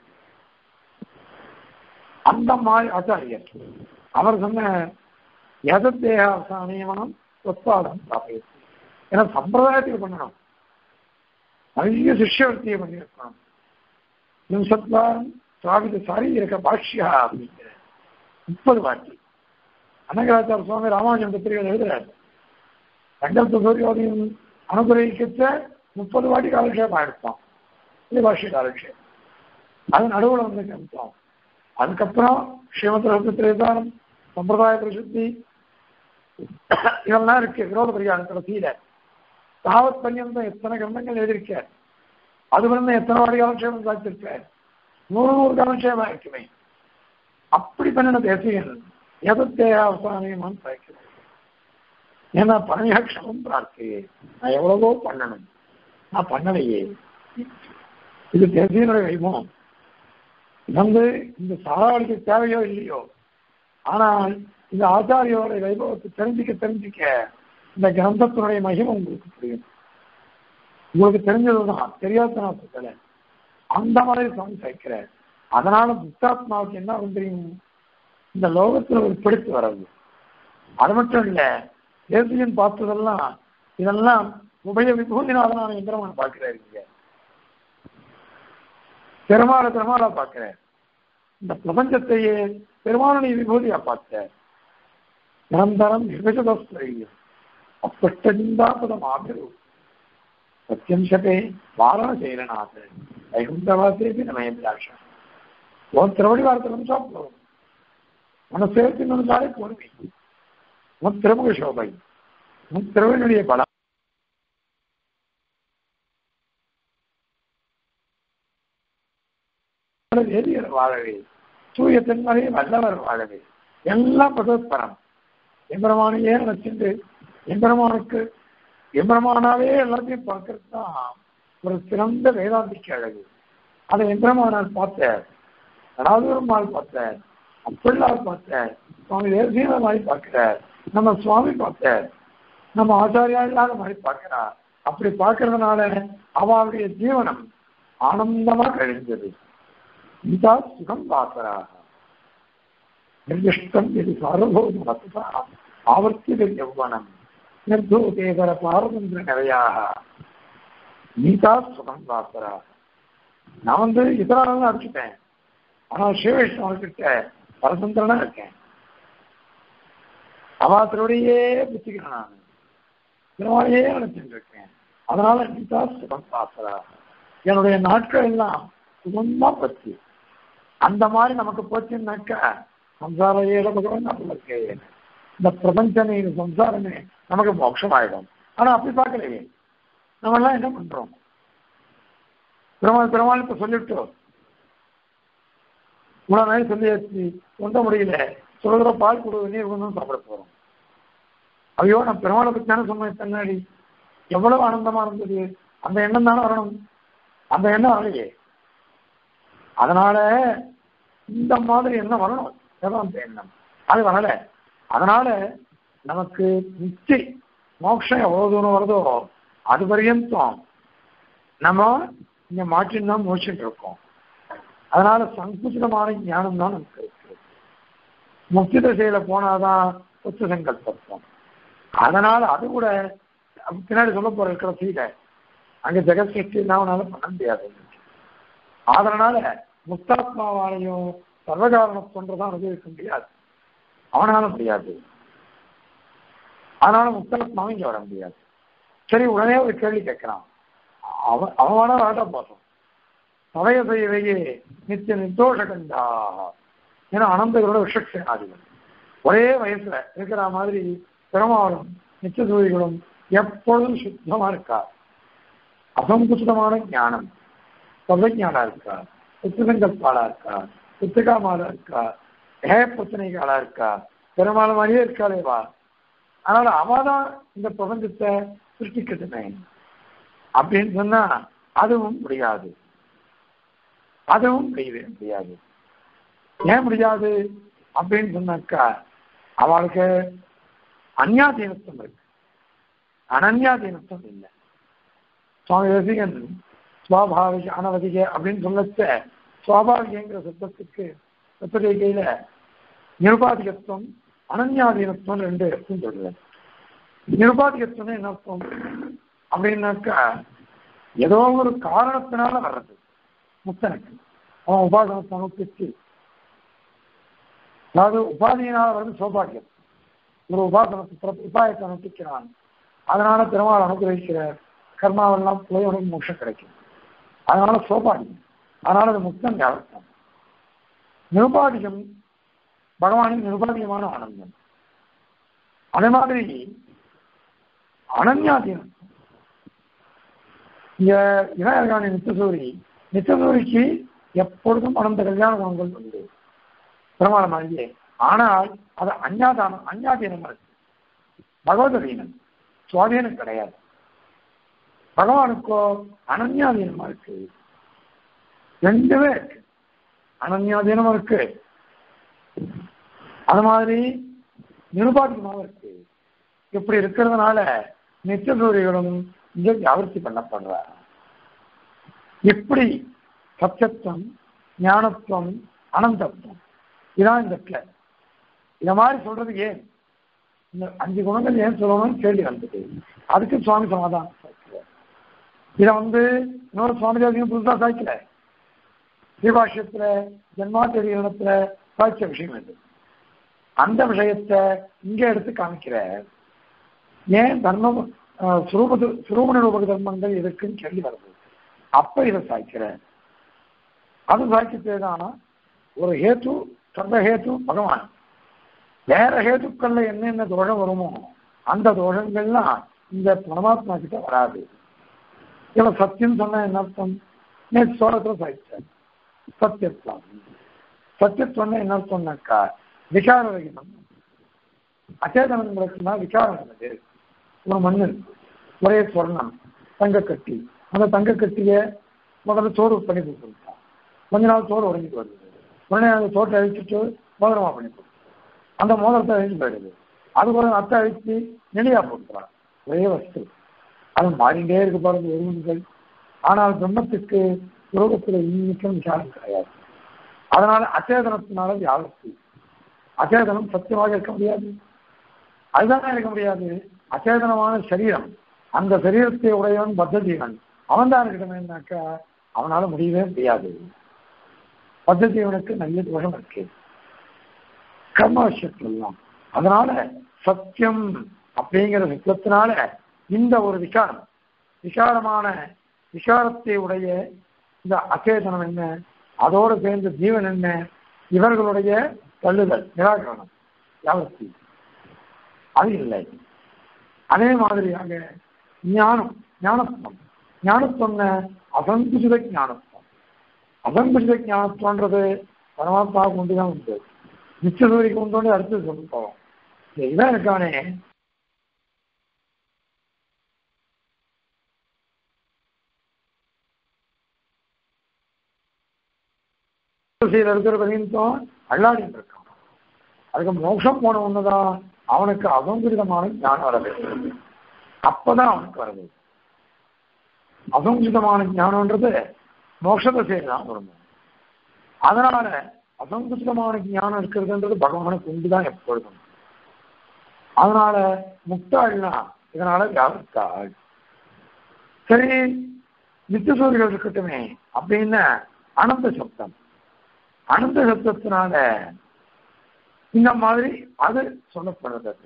அந்த மாதிரி ஆச்சாரியர் அவர் சொன்ன எதத்தேக நியமனம் உத்பாதம் ஸ்தாபயத்து ஏன்னா சம்பிரதாயத்துக்கு பண்ணணும் நிறைய சிஷ்யவர்த்தியை பண்ணியிருக்கணும் நிமிஷத்வாரம் சாவித சாரீரக பாஷ்யா அப்படிங்கிற முப்பது வாட்டி அனகராச்சார சுவாமி ராமானுஜன் பத்திரிகை எழுதுறாரு சங்கல்ப சூரியோதயம் அனுகிரகிக்க முப்பது வாட்டி காலக்ஷேபம் எடுத்தோம் இது பாஷ்ய காலக்ஷேபம் அது நடுவில் வந்து கிரந்தம் அதுக்கப்புறம் ஸ்ரீமத் ரகத்திரேதானம் சம்பிரதாய பிரசித்தி இதெல்லாம் இருக்கு விரோத பரிகாரம் கடைசியில தாவத் பர்யந்தம் எத்தனை கிரந்தங்கள் எழுதியிருக்கார் அது வந்து எத்தனை வாடி காலக்ஷேபம் சாதிச்சிருக்கார் நூறு நூறு காலக்ஷேபம் இருக்குமே அப்படி பண்ணின தேசியன் எதத்தே அவசானியமான்னு சாய்க்கிறது ஏன்னா பரமேட்சமும் பிரார்த்தையே நான் எவ்வளவோ பண்ணணும் நான் பண்ணலையே இது தேசியனுடைய வைபவம் இது வந்து இந்த சாராவளிக்கு தேவையோ இல்லையோ ஆனால் இந்த ஆச்சாரியோட வைபவத்தை தெரிஞ்சுக்க தெரிஞ்சுக்க இந்த கிரந்தத்தினுடைய மகிமை உங்களுக்கு புரியும் உங்களுக்கு தெரிஞ்சதுதான் தெரியாத நான் சொல்லல அந்த மாதிரி சுவாமி சேர்க்கிறேன் அதனால புத்தாத்மாவுக்கு என்ன ஆகும் தெரியும் இந்த லோகத்துல ஒரு பிடித்து வர்றது அது மட்டும் இல்ல தேசியன் பார்த்ததெல்லாம் இதெல்லாம் உபய விபூதினாதனான எந்திரமான பார்க்கிறாரு இங்க பெருமாளை பெருமாளா பார்க்கிறேன் இந்த பிரபஞ்சத்தையே பெருமாளுடைய விபூதியா பார்த்தேன் நிரந்தரம் விபஜதஸ்திரையும் அப்பட்டஞ்சாபதம் ஆபிரு சத்தியம் சபே வாரணசேரநாத வைகுந்தவாசேபி நமயபிலாஷா உன் திருவடி வாரத்தை நிமிஷா போதும் உன சேர்த்து நினைச்சாலே பொறுமை உன் திருமுக சோபை உன் திருவனுடைய பலம் வேதியர் வாழவே தூய தென்மலை வல்லவர் வாழவே எல்லாம் பகவத்பரம் எம்பெருமானையே நினைச்சிட்டு எம்பெருமானுக்கு எம்பெருமானாவே எல்லாத்தையும் பார்க்கறது தான் ஒரு சிறந்த வேதாந்திக்கு அழகு அதை எம்பெருமானால் பார்த்தேன் ராஜபெருமாள் பார்த்தேன் அப்பிள்ளார் பார்த்தேன் சுவாமி தேசிய மாதிரி பார்க்கிறார் நம்ம சுவாமி பார்த்தேன் நம்ம ஆச்சாரியா இல்லாத மாதிரி பார்க்கிறார் அப்படி பார்க்கறதுனால அவளுடைய ஜீவனம் ஆனந்தமா கழிந்தது இதா சுகம் வாசராக నిర్దిష్టం ఇది సార్వభౌమత ఆవర్తిత యౌవనం నిర్ధూతేతర పారతంత్ర நிறையாக நீதா சுகம் வாசரா நான் வந்து இதனால அடிச்சுட்டேன் ஆனா சிவவிஷ்ணு கிட்ட பரதந்திரனா இருக்கேன் அவாத்திரோடையே புத்திக்கிறேன் நான் பெருமாளையே நினைச்சுட்டு இருக்கேன் அதனால கீதா சுகம் பாசரா என்னுடைய நாட்கள் எல்லாம் சுகமா பத்தி அந்த மாதிரி நமக்கு போச்சுன்னாக்கா சம்சார ஏழ பகவான் நம்மளுக்கு இந்த பிரபஞ்சமே இந்த சம்சாரமே நமக்கு மோட்சம் ஆயிடும் ஆனா அப்படி பார்க்கலையே நம்ம எல்லாம் என்ன பண்றோம் பெருமாள் பெருமாள் இப்ப சொல்லிவிட்டோம் இவ்வளவு நாள் சொல்லியாச்சு சொல்ல முடியல சொல்லுற பால் கொடு நீர் கொண்டு வந்து சாப்பிட போறோம் ஐயோ நான் பெருமாளை பத்தி தானே சொன்னேன் பின்னாடி எவ்வளவு ஆனந்தமா இருந்தது அந்த எண்ணம் தானே வரணும் அந்த எண்ணம் வரலையே அதனால இந்த மாதிரி எண்ணம் வரணும் வேதாந்த எண்ணம் அது வரல அதனால நமக்கு நிச்சய மோட்சம் எவ்வளவு தூரம் வருதோ அது பரியந்தம் நம்ம இங்க மாற்றின்னு தான் முடிச்சுட்டு இருக்கோம் அதனால சங்குச்சிதமான ஞானம் தான் நமக்கு இருக்கு முக்தி திசையில போனாதான் உச்ச சங்கல்பம் அதனால அது கூட பின்னாடி சொல்ல போற இருக்கிற சீட அங்க ஜெகத் சக்தி அவனால பண்ண முடியாது அதனால முக்தாத்மாவாலையும் சர்வகாரணத்தொன்றுதான் அனுபவிக்க முடியாது அவனால முடியாது அதனால முக்தாத்மாவும் இங்க வர முடியாது சரி உடனே ஒரு கேள்வி கேட்கிறான் அவன் அவன் வேணா ராட்டா பார்த்தோம் சமய செய்வையே நித்திய நிர்தோஷ கண்டா ஏன்னா அனந்தகளோட விஷக்ஷேனாதிகள் ஒரே வயசுல இருக்கிற மாதிரி பெருமாளும் நித்திய சூரிகளும் எப்பொழுதும் சுத்தமா இருக்கா அசங்குச்சிதமான ஞானம் சர்வஜானா இருக்கா புத்தகங்கற்பாளா இருக்கா புத்தகாமாலா இருக்கா ஏக பிரச்சனைகளா இருக்கா பெருமாள் மாதிரியே இருக்காளேவா அதனால அவதான் இந்த பிரபஞ்சத்தை சிருஷ்டிக்கட்டுமே அப்படின்னு சொன்னா அதுவும் முடியாது அதுவும் முடியவே முடியாது ஏன் முடியாது அப்படின்னு சொன்னாக்கா அவளுக்கு அந்யாதீனத்துவம் இருக்கு அனன்யாதீனத்துவம் இல்லை சுவாமி ரசிகன் சுவாபாவிக அனவதிக அப்படின்னு சொல்லச்ச சுவாபாவிகங்கிற சத்தத்துக்கு சத்தரிகையில நிருபாதிகத்துவம் அனன்யாதீனத்துவம் ரெண்டு அர்த்தம் சொல்லுவேன் நிருபாதிகத்துவம் என்ன அர்த்தம் அப்படின்னாக்கா ஏதோ ஒரு காரணத்தினால வர்றது முத்தனுக்கு அவன் உபாசனத்தை அனுப்பிச்சு அதாவது உபாதியினால் வர்றது சௌபாகியம் ஒரு உபாசனத்தை உபாயத்தை அனுப்பிக்கிறான் அதனால பெருமாள் அனுகிரகிக்கிற கர்மாவெல்லாம் புலையுடன் மோட்சம் கிடைக்கும் அதனால சோபாகியம் அதனால அது முக்தம் யாவர்த்தம் நிருபாதிகம் பகவானின் நிருபாதிகமான ஆனந்தம் அதே மாதிரி அனன்யாதீனம் இங்க இளையர்காணி நித்தசூரி நித்தசூரிக்கு எப்பொழுதும் அனந்த கல்யாண குணங்கள் உண்டு பிரமாணம் மாதிரியே ஆனால் அது அஞ்ஞாதானம் அஞ்ஞாதீனம் இருக்கு பகவதீனம் சுவாதீனம் கிடையாது பகவானுக்கோ அனன்யாதீனமா இருக்கு ரெண்டுமே இருக்கு அனன்யாதீனமும் இருக்கு அது மாதிரி நிருபாதிகமாகவும் இருக்கு இப்படி இருக்கிறதுனால நித்தியசூரிகளும் இங்க வியாபர்த்தி பண்ணப்படுற இப்படி சத்தியத்துவம் ஞானத்துவம் அனந்தத்துவம் இதான் இந்த கிளை இத மாதிரி சொல்றது ஏன் இந்த அஞ்சு குணங்கள் ஏன் சொல்லணும்னு கேள்வி வந்தது அதுக்கு சுவாமி சமாதானம் இதை வந்து இன்னொரு சுவாமி தேவதையும் புதுசா சாய்க்கல ஸ்ரீபாஷ்யத்துல ஜென்மாச்சரியத்துல சாய்ச்ச விஷயம் இது அந்த விஷயத்தை இங்க எடுத்து காமிக்கிற ஏன் தர்மம் சுரூப சுரூப நிரூபக தர்மங்கள் எதுக்குன்னு கேள்வி வருது அப்ப இதை சாய்க்கிற அது சாய்க்கத்தே தான் ஒரு ஹேத்து சர்வ ஹேத்து பகவான் வேற ஹேத்துக்கள்ல என்னென்ன தோஷம் வருமோ அந்த தோஷங்கள்லாம் இந்த பரமாத்மா கிட்ட வராது இவன் சத்தியம் சொன்ன என்ன அர்த்தம் நேற்று சோழத்துல சாய்ச்சார் சத்தியத்துவம் சத்தியத்துவம் என்ன அர்த்தம்னாக்கா விகார ரகிதம் அச்சேதனங்களுக்குன்னா விகாரம் இருந்தது ஒரு மண் இருக்கு ஒரே சொர்ணம் தங்கக்கட்டி அந்த தங்கக்கட்டிய முதல்ல சோறு பண்ணி கொடுத்துருக்கான் கொஞ்ச நாள் சோறு உடஞ்சிட்டு வருது உடனே அந்த சோட்டை அழிச்சிட்டு மோதிரமா பண்ணி கொடுத்து அந்த மோதிரத்தை அழிஞ்சு போயிடுது அதுக்கு ஒரு அத்தை அழிச்சு நிலையா போட்டுறான் ஒரே வஸ்து அது மாறிண்டே இருக்கு பாருங்க உருவங்கள் ஆனால் பிரம்மத்துக்கு உலகத்தில் இன்னைக்கும் விசாரம் கிடையாது அதனால அச்சேதனத்தினால வியாபத்து அச்சேதனம் சத்தியமாக இருக்க முடியாது அதுதான் இருக்க முடியாது அச்சேதனமான சரீரம் அந்த சரீரத்தை உடையவன் பத்த ஜீவன் அவன் தான் இருக்கணும்னாக்கா அவனால முடியவே முடியாது பத்த ஜீவனுக்கு நல்ல தோஷம் இருக்கு கர்ம விஷயத்துலாம் அதனால சத்தியம் அப்படிங்கிற சத்தியத்தினால இந்த ஒரு விகாரம் விகாரமான விகாரத்தை உடைய இந்த அச்சேதனம் என்ன அதோடு சேர்ந்த ஜீவன் என்ன இவர்களுடைய தள்ளுதல் நிராகரணம் யாவத்தி அது இல்லை அதே மாதிரியாக ஞானம் ஞானத்துவம் ஞானத்துவம்னு அசங்குசித ஞானத்துவம் அசங்குசித ஞானத்துவன்றது பரமாத்மா கொண்டு தான் உண்டு நிச்சயசூரிக்கு உண்டோன்னு அடுத்து சொல்லி போவோம் இதான் இருக்கானே திசையில் இருக்கிற பரியந்தம் அல்லாடிட்டு இருக்கான் அதுக்கு மோட்சம் போன ஒண்ணுதான் அவனுக்கு அசங்குரிதமான ஞானம் வர வேண்டும் அப்பதான் அவனுக்கு வருது அசங்குரிதமான ஞானம்ன்றது மோட்ச திசையில் தான் வரும் அதனால அசங்குரிதமான ஞானம் இருக்கிறதுன்றது பகவானுக்கு உண்டுதான் எப்பொழுதும் அதனால முக்தாள்னா இதனால வியாபித்தாள் சரி நித்தியசூரிகள் இருக்கட்டுமே அப்படின்னு அனந்த சப்தம் அனந்த சப்தத்தினால இந்த மாதிரி அது சொல்லப்படுறது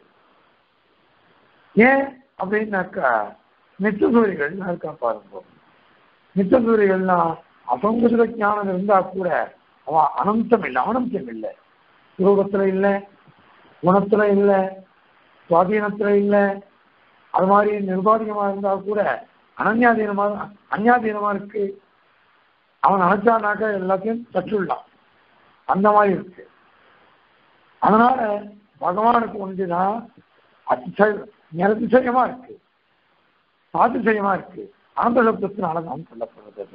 ஏன் அப்படின்னாக்கா நித்தியசூரிகள் இருக்கா பாருங்க நித்தியசூரிகள்னா அசங்குசித ஞானம் இருந்தா கூட அவ அனந்தம் இல்லை அனந்தம் இல்லை ரூபத்துல இல்லை குணத்துல இல்லை சுவாதீனத்துல இல்லை அது மாதிரி நிர்வாகிகமா இருந்தா கூட அனன்யாதீனமா அந்யாதீனமா இருக்கு அவன் நினைச்சானாக்க எல்லாத்தையும் தச்சுள்ளான் அந்த மாதிரி இருக்கு அதனால பகவானுக்கு ஒன்றுதான் அதிசய நிரதிசயமா இருக்கு சாதிசயமா இருக்கு அனந்த சப்தத்தினால தான் சொல்லப்படுறது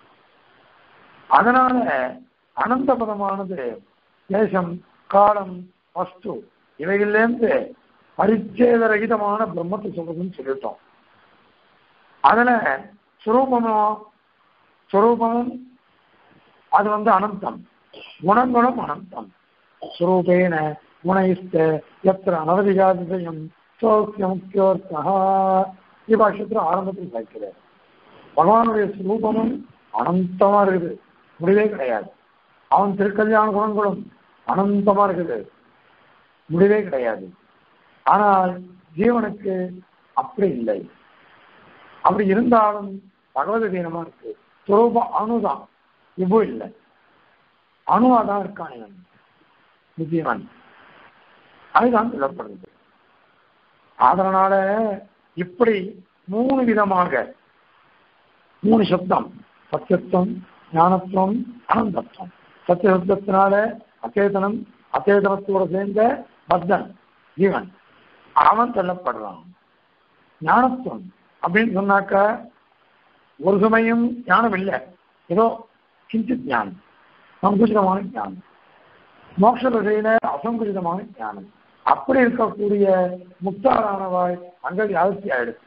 அதனால அனந்த பதமானது தேசம் காலம் வஸ்து இவைகள்லேருந்து பரிச்சேதரகிதமான பிரம்மத்தை சொல்றதுன்னு சொல்லிட்டோம் அதுல சுரூபமும் சுரூபமும் அது வந்து அனந்தம் குணங்களும் அனந்தம் சுரூபேன குணைஸ்த எத்திர அனவதிகாதிசயம் சோக்கியமுக்கியோர்த்தா பாஷ்யத்தில் ஆரம்பத்தில் வைக்கிறார் பகவானுடைய சுரூபமும் அனந்தமா இருக்குது முடிவே கிடையாது அவன் திருக்கல்யாண குணங்களும் அனந்தமா இருக்குது முடிவே கிடையாது ஆனால் ஜீவனுக்கு அப்படி இல்லை அப்படி இருந்தாலும் பகவத தீனமா இருக்கு சுரூபம் அணுதான் இவ்வளோ இல்லை அணுவா தான் இருக்கான் இவன் நிச்சயவன் அதுதான் சொல்லப்படுது அதனால இப்படி மூணு விதமாக மூணு சப்தம் சத்தியத்துவம் ஞானத்துவம் அனந்தத்துவம் சத்திய சப்தத்தினால அச்சேதனம் அச்சேதனத்தோட சேர்ந்த பத்தன் ஜீவன் அவன் சொல்லப்படுறான் ஞானத்துவம் அப்படின்னு சொன்னாக்க ஒரு சமயம் ஞானம் இல்லை ஏதோ கிஞ்சித் ஞானம் சங்குச்சிதமான ஞானம் மோட்ச திசையில அசங்குச்சிதமான ஞானம் அப்படி இருக்கக்கூடிய முக்தாரானவாய் அங்கே யாழ்த்தி ஆயிடுச்சு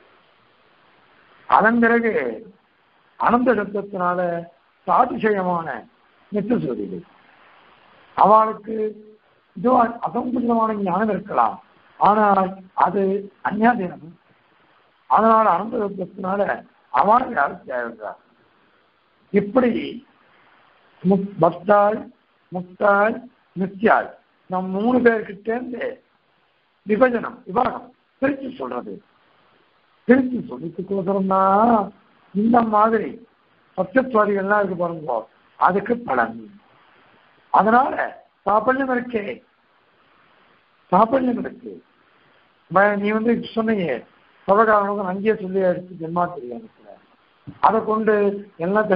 அதன் பிறகு அனந்த சப்தத்தினால சாதிசயமான நித்தியசூரிகள் அவளுக்கு இதோ அசங்குச்சிதமான ஞானம் இருக்கலாம் ஆனால் அது அந்யாதீனம் அதனால அனந்த சப்தத்தினால அவன் யாழ்த்தி ஆயிடுறார் இப்படி பக்தாள் முக்தாள் நித்யாள் நம் மூணு பேர்கிட்டேருந்து விபஜனம் விவாகம் பிரிச்சு சொல்றது பிரிச்சு சொல்லிட்டுக்கோசரம்னா இந்த மாதிரி சத்தியத்துவாதிகள்லாம் இருக்கு பாருங்க அதுக்கு பலன் அதனால சாப்பல்யம் இருக்கே சாப்பல்யம் இருக்கு நீ வந்து சொன்னீங்க சபகாரணம் அங்கேயே சொல்லி எடுத்து ஜென்மா தெரியும் அதை கொண்டு எல்லாம்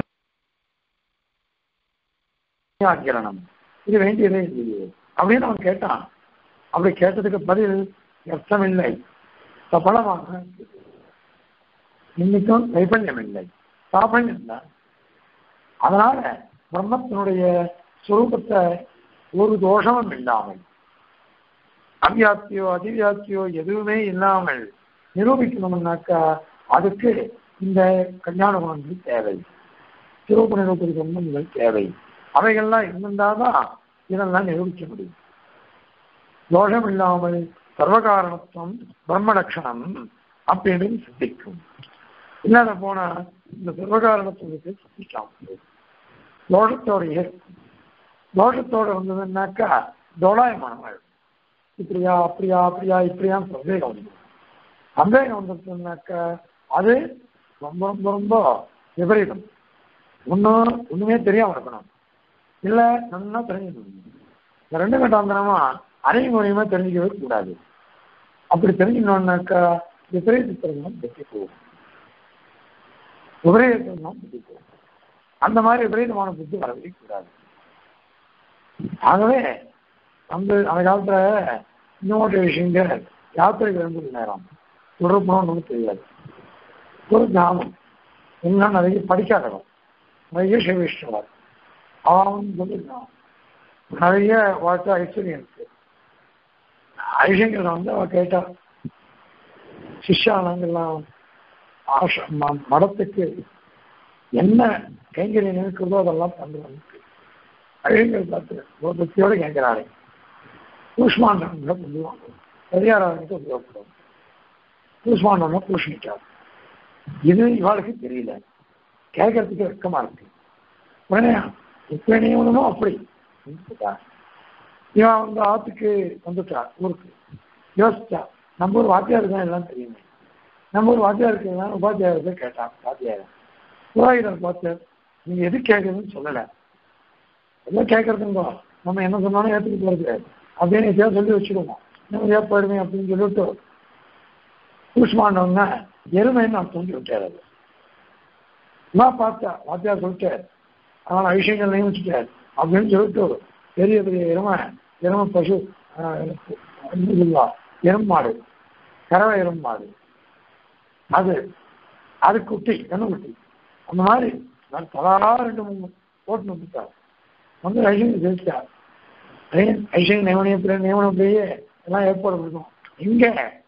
ஆக்கிரணம் இது வேண்டியதே இல்லையே அப்படின்னு அவன் கேட்டான் அப்படி கேட்டதுக்கு பதில் அர்த்தம் இல்லை சபலமாக இன்னைக்கும் கைப்பல்யம் இல்லை சாபல்யம் தான் அதனால பிரம்மத்தினுடைய சுரூபத்தை ஒரு தோஷமும் இல்லாமல் அவ்யாப்தியோ அதிவியாப்தியோ எதுவுமே இல்லாமல் நிரூபிக்கணும்னாக்கா அதுக்கு இந்த கல்யாண குணங்கள் தேவை சிறப்பு நிரூபதி குணங்கள் தேவை அவைகள்லாம் இருந்திருந்தாதான் இதெல்லாம் நிரூபிக்க முடியும் தோஷம் இல்லாமல் சர்வகாரணத்துவம் பிரம்ம லட்சணம் அப்படின்னு சித்திக்கும் இல்லாத போனா இந்த சர்வகாரணத்துவத்தை சித்திக்காம தோஷத்தோட இருக்கும் தோஷத்தோட வந்ததுன்னாக்கா தோளாயமானவள் இப்படியா அப்படியா அப்படியா இப்படியான்னு சந்தேகம் வந்து சந்தேகம் வந்துருச்சுனாக்க அது ரொம்ப ரொம்ப ரொம்ப விபரீதம் ஒன்றும் ஒண்ணுமே தெரியாம இருக்கணும் இல்ல நல்லா தெரிஞ்சுக்கணும் இந்த ரெண்டு கட்டாந்தரமா அரையும் முறையுமா தெரிஞ்சுக்கவே கூடாது அப்படி தெரிஞ்சுக்கணும்னாக்கா விபரீதத்திரம் வெற்றி போகும் விபரீதத்திரம் புத்தி போகும் அந்த மாதிரி விபரீதமான புத்தி வரவே கூடாது ஆகவே அந்த அந்த காலத்துல இன்னொரு விஷயங்கள் யாத்திரைக்கு வந்து நேரம் தொடர்புன்னு ஒன்றும் தெரியாது ஒரு ஞானம் என்ன நிறைய படிக்காதவன் நிறைய சிவவிஷ்ணவர் அவன் சொல்லியிருக்கான் நிறைய வாழ்க்கை ஐஸ்வர்யம் இருக்கு ஐஷங்கள் வந்து அவ கேட்டா சிஷ்யானங்கள்லாம் ஆஷ ம- மடத்துக்கு என்ன கைங்கரியம் இருக்கிறதோ அதெல்லாம் பண்றாங்க ஐயங்கள் பார்த்து ஒரு பக்தியோட கேட்கிறாரு கூஷ்மாண்டங்களை சொல்லுவாங்க பெரியாராவுக்கு உபயோகப்படும் கூஷ்மாண்டம்னா பூஷணிக்காது இது இவாளுக்கு தெரியல கேட்கறதுக்கு வெக்கமா இருக்கு உடனே இப்ப நியமனமோ அப்படி இவன் வந்து ஆத்துக்கு வந்துட்டா ஊருக்கு யோசிச்சா நம்ம ஊர் வாத்தியாருக்கு தான் எல்லாம் தெரியுமே நம்ம ஊர் வாத்தியாருக்கு தான் உபாத்தியாருக்கு கேட்டான் வாத்தியார் புரோகிதர் வாத்தியார் நீங்க எது கேட்குறதுன்னு சொல்லல எல்லாம் கேட்கறதுங்கோ நம்ம என்ன சொன்னாலும் ஏற்றுக்க போறது அப்படின்னு எப்படியா சொல்லி வச்சுடுவோம் நம்ம ஏன் போயிடுவேன் அப்படின்னு சொல்லிட்டு கூஷ்மாண்டவங்க எருமைன்னு நான் சொல்லி விட்டார் அது நான் பார்த்தா வாத்தியார் சொல்லிட்டார் அதனால விஷயங்கள் நியமிச்சுட்டார் அப்படின்னு சொல்லிட்டு பெரிய பெரிய எருமை எருமை பசு ஆஹ், என்ன சொல்லுவா எருமை மாடு கறவை எருமை மாடு அது அது குட்டி என்ன குட்டி அந்த மாதிரி நான் தலா ரெண்டு மூணு போட்டு வந்துட்டார் வந்து ஐஷன் ஜெயிச்சார் ஐஷன் நியமனிய நியமனப்படியே எல்லாம் ஏற்பாடு கொடுக்கும் இங்க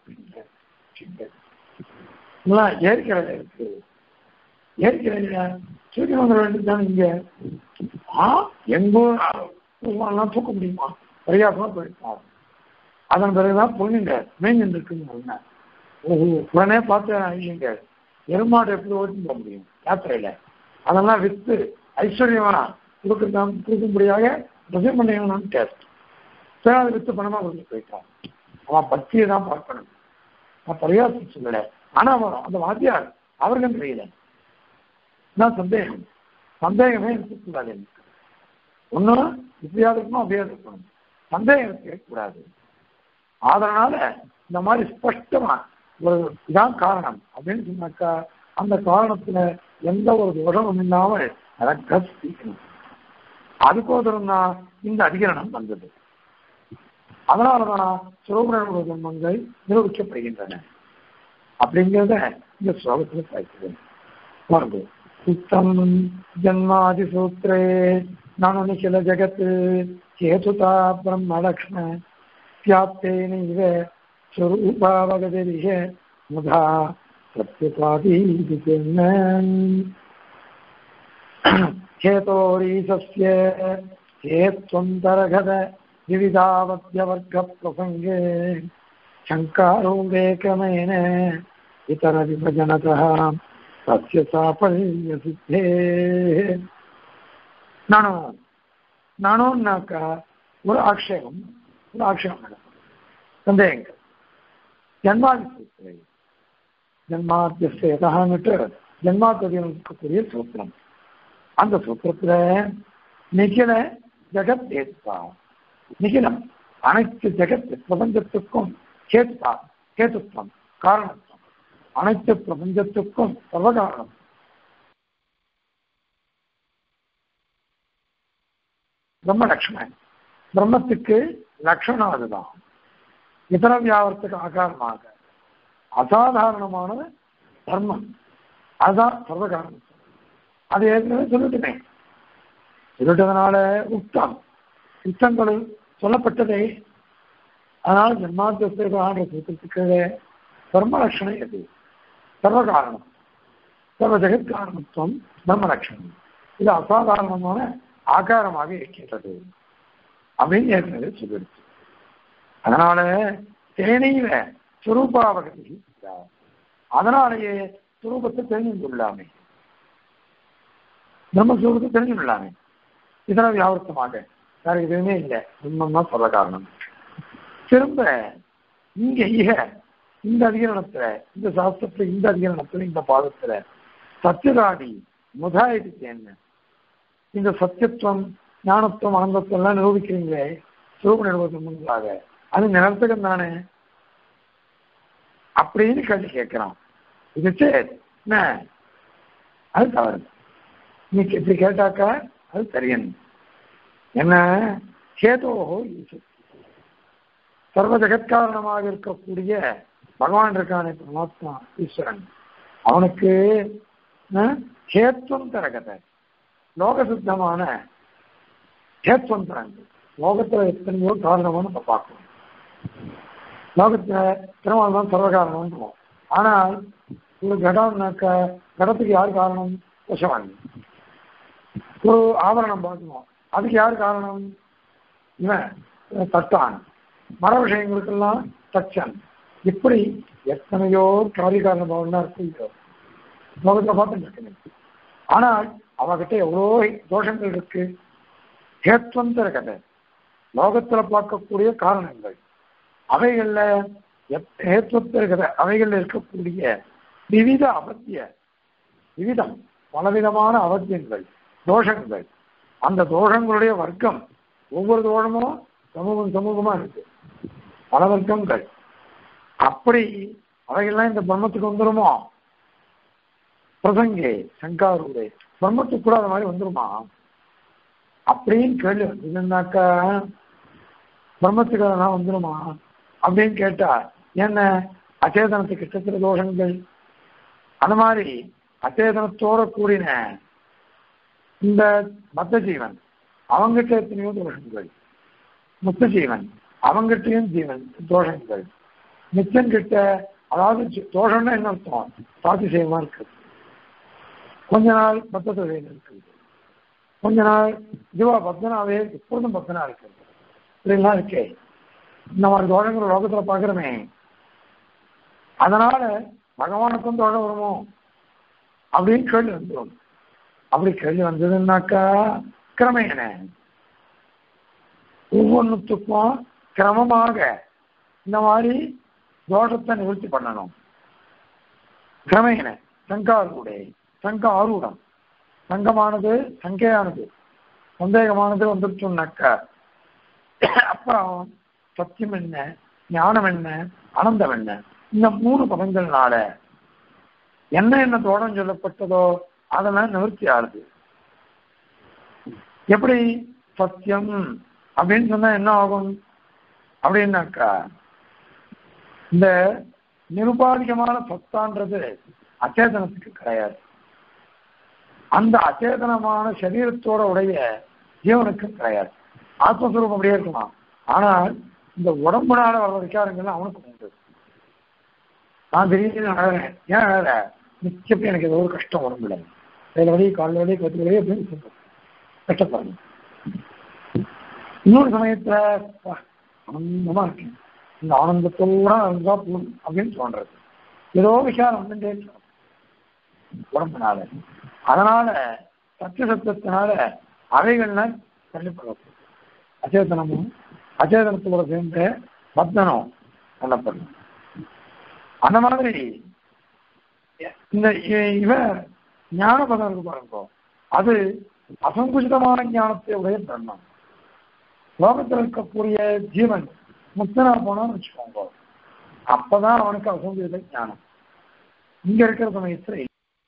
எல்லாம் ஏற்கிறது இருக்கு ஏற்கிறது சூரியன் வந்துட வேண்டியதுதான் இங்க ஆ எங்க ஊர்லாம் தூக்க முடியுமா பரியாசமா போயிருக்கோம் அதன் பிறகுதான் பொண்ணுங்க மேய்ஞ்சிட்டு இருக்குன்னு ஓஹோ உடனே பார்த்து ஐஷங்க எருமாடு எப்படி ஓட்டிட்டு போக முடியும் யாத்திரையில அதெல்லாம் வித்து ஐஸ்வர்யமா கொடுக்க கொடுக்கும்படியாக ரசம் பண்ணணும்னு டேஸ்ட் சரி அதை வித்து பணமா கொடுத்து போயிட்டான் அவன் பக்தியை தான் பார்க்கணும் நான் பரியாசம் சொல்லல ஆனா அவன் அந்த வாத்தியார் அவர்களும் தெரியல நான் சந்தேகம் சந்தேகமே இருக்கக்கூடாது எனக்கு ஒன்னும் இப்படியா இருக்கணும் அப்படியா இருக்கணும் சந்தேகம் இருக்கக்கூடாது அதனால இந்த மாதிரி ஸ்பஷ்டமா ஒரு இதான் காரணம் அப்படின்னு சொன்னாக்கா அந்த காரணத்துல எந்த ஒரு தோஷமும் இல்லாமல் அதை கசிக்கணும் அதுக்கோசரம் தான் இந்த அதிகரணம் வந்தது அதனாலதான் சுரபுரண ஜன்மங்கள் நிரூபிக்கப்படுகின்றன அப்படிங்கிறத இந்த ஸ்லோகத்தில் பார்க்கிறேன் பாருங்க சுத்தம் ஜன்மாதி சூத்திரே நானு நிখিல ஜகத் கேதுதா பிரம்மலக்ஷ்ம வியாப்தேனைவ ஸ்வரூபாவகதிரிஹ முதா பிரத்யுபாதீதி हेतोरीशस्य हेत्वन्तरगत विविधावध्यवर्गप्रसङ्गे शङ्कारोपेकमेन इतरविभजनतः तस्य साफल्यसिद्धेः நானோ நானோன்னாக்கா ஒரு ஆக்ஷேபம் ஒரு ஆக்ஷேபம் நடக்கும் சந்தேகங்கள் ஜன்மாதி சூத்திரை ஜன்மாத்தியசேதான்னுட்டு ஜன்மாத்தியம் இருக்கக்கூடிய சூத்திரம் அந்த சூத்திரத்துல நிகில ஜெகத் ஏற்பா நிகிலம் அனைத்து ஜெகத் பிரபஞ்சத்துக்கும் கேட்பா கேத்துவம் காரணத்துவம் அனைத்து பிரபஞ்சத்துக்கும் சர்வகாரணம் பிரம்ம லட்சுமணன் பிரம்மத்துக்கு லட்சணம் அதுதான் இதர வியாபாரத்துக்கு ஆகாரமாக அசாதாரணமான தர்மம் அதுதான் சர்வகாரணம் அது ஏற்கனவே சொல்லிட்டுமே சொல்லிட்டதுனால உத்தம் யுத்தங்கள் சொல்லப்பட்டதே அதனால ஜன்மாத்தியமான சூத்திரத்துக்கு தர்மலட்சணம் எது சர்வகாரணம் சர்வ ஜெகத் காரணத்துவம் தர்மலட்சணம் இது அசாதாரணமான ஆகாரமாக இருக்கின்றது அப்படின்னு ஏற்கனவே சொல்லிடுச்சு அதனால தேனையில சுரூபாவகதி அதனாலேயே சுரூபத்தை தெரிஞ்சு கொள்ளாமே பிரம்மஸ்வரூபத்தை தெரிஞ்சு கொள்ளாமே இதனால் வியாபர்த்தமாக வேற எதுவுமே இல்லை பிரம்மம் தான் சொல்ல காரணம் திரும்ப இங்க ஈக இந்த அதிகரணத்துல இந்த சாஸ்திரத்துல இந்த அதிகரணத்துல இந்த பாதத்துல சத்தியதாதி முதாயத்துக்கு என்ன இந்த சத்தியத்துவம் ஞானத்துவம் ஆனந்தத்துவம் எல்லாம் நிரூபிக்கிறீங்களே சுரூப நிறுவனத்துக்கு முன்பாக அது நிலத்துக்கும் தானே அப்படின்னு கேள்வி கேட்கிறான் இது சரி என்ன அது தவறு நீ இப்படி கேட்டாக்கா அது சரியன் என்ன கேதோஹோ ஈசு சர்வ ஜெகத்காரணமாக இருக்கக்கூடிய பகவான் இருக்கானே பரமாத்மா ஈஸ்வரன் அவனுக்கு ஹேத்வம் தரகத லோக சித்தமான ஹேத்வம் தரங்கு லோகத்துல எத்தனையோ காரணமா நம்ம பார்க்கணும் லோகத்துல திருமணம் தான் சர்வகாரணம் ஆனால் ஒரு கடம்னாக்க கடத்துக்கு யார் காரணம் விஷவாணி ஒரு ஆபரணம் பார்க்கணும் அதுக்கு யார் காரணம் இவன் தட்டான் மர விஷயங்களுக்கெல்லாம் தச்சன் இப்படி எத்தனையோ காரியகாரண பாவம்லாம் இருக்கு லோகத்தில் பார்த்துட்டு ஆனால் அவகிட்ட எவ்வளோ தோஷங்கள் இருக்கு ஹேத்வந்தர கதை லோகத்துல பார்க்கக்கூடிய காரணங்கள் அவைகள்ல ஹேத்வத்தர கதை அவைகள்ல இருக்கக்கூடிய விவித அபத்திய விவிதம் பலவிதமான அவத்தியங்கள் தோஷங்கள் அந்த தோஷங்களுடைய வர்க்கம் ஒவ்வொரு தோஷமும் சமூகம் சமூகமா இருக்கு பல வர்க்கங்கள் அப்படி அவைகள்லாம் இந்த பிரம்மத்துக்கு வந்துருமோ பிரசங்கே சங்காரூரே பிரம்மத்துக்கு கூட அது மாதிரி வந்துருமா அப்படின்னு கேள்வி வந்ததுன்னாக்கா பிரம்மத்துக்கு அதெல்லாம் வந்துருமா அப்படின்னு கேட்டா என்ன அச்சேதனத்துக்கு கிட்டத்தட்ட தோஷங்கள் அந்த மாதிரி அச்சேதனத்தோட கூடின இந்த மத்த ஜீவன் அவங்கிட்ட எத்தனையோ தோஷங்கள் முத்த ஜீவன் அவங்கிட்டையும் ஜீவன் தோஷங்கள் நிச்சன் கிட்ட அதாவது தோஷம்னா என்ன அர்த்தம் சாதிசயமா இருக்கு கொஞ்ச நாள் பத்த தொழில் இருக்குது கொஞ்ச நாள் இதுவா பக்தனாவே எப்பொழுதும் பக்தனா இருக்கிறது இப்படிலாம் இருக்கே இந்த மாதிரி தோஷங்கள் லோகத்துல பாக்குறமே அதனால பகவானுக்கும் தோஷம் வருமோ அப்படின்னு கேள்வி வந்துடும் அப்படி கேள்வி வந்ததுன்னாக்கா கிரமேன ஒவ்வொன்றுத்துக்கும் கிரமமாக இந்த மாதிரி தோஷத்தை நிவர்த்தி பண்ணணும் கிரமேன சங்காரூடே சங்க ஆரூடம் சங்கமானது சங்கையானது சந்தேகமானது வந்துருச்சுன்னாக்கா அப்புறம் சத்தியம் என்ன ஞானம் என்ன ஆனந்தம் என்ன இந்த மூணு பதங்கள்னால என்ன என்ன தோடம் சொல்லப்பட்டதோ அதெல்லாம் நிவர்த்தி ஆகுது எப்படி சத்தியம் அப்படின்னு சொன்னா என்ன ஆகும் அப்படின்னாக்கா இந்த நிருபாதிகமான சத்தான்றது அச்சேதனத்துக்கு கிடையாது அந்த அச்சேதனமான சரீரத்தோட உடைய ஜீவனுக்கு கிடையாது ஆத்மஸ்வரூபம் அப்படியே இருக்கலாம் ஆனால் இந்த உடம்புனால வர விசாரங்கள் அவனுக்கு உண்டு நான் திடீர்னு அழகிறேன் ஏன் அழகிற நிச்சயம் எனக்கு ஏதோ ஒரு கஷ்டம் உடம்புல கையில் வலி காலில் வலி கத்து வலி அப்படின்னு சொல்றேன் கஷ்டப்படுறேன் இன்னொரு சமயத்துல ஆனந்தமா இருக்கேன் இந்த ஆனந்தத்தோட இருந்தா போதும் அப்படின்னு தோன்றது ஏதோ விசாரம் வந்துட்டே இருக்கணும் உடம்புனால அதனால சத்திய சத்தத்தினால அவைகள்லாம் தள்ளிப்படும் அச்சேதனமும் அச்சேதனத்தோட சேர்ந்து பக்தனும் சொல்லப்படும் அந்த மாதிரி இந்த இவ ஞானபதம் இருக்கு பாருங்க அது அசங்குச்சிதமான ஞானத்தை உடைய பிரம்மம் லோகத்தில் இருக்கக்கூடிய ஜீவன் முக்தனா போனான்னு வச்சுக்கோங்க அப்பதான் அவனுக்கு அசங்குச்சித ஞானம் இங்க இருக்கிற சமயத்துல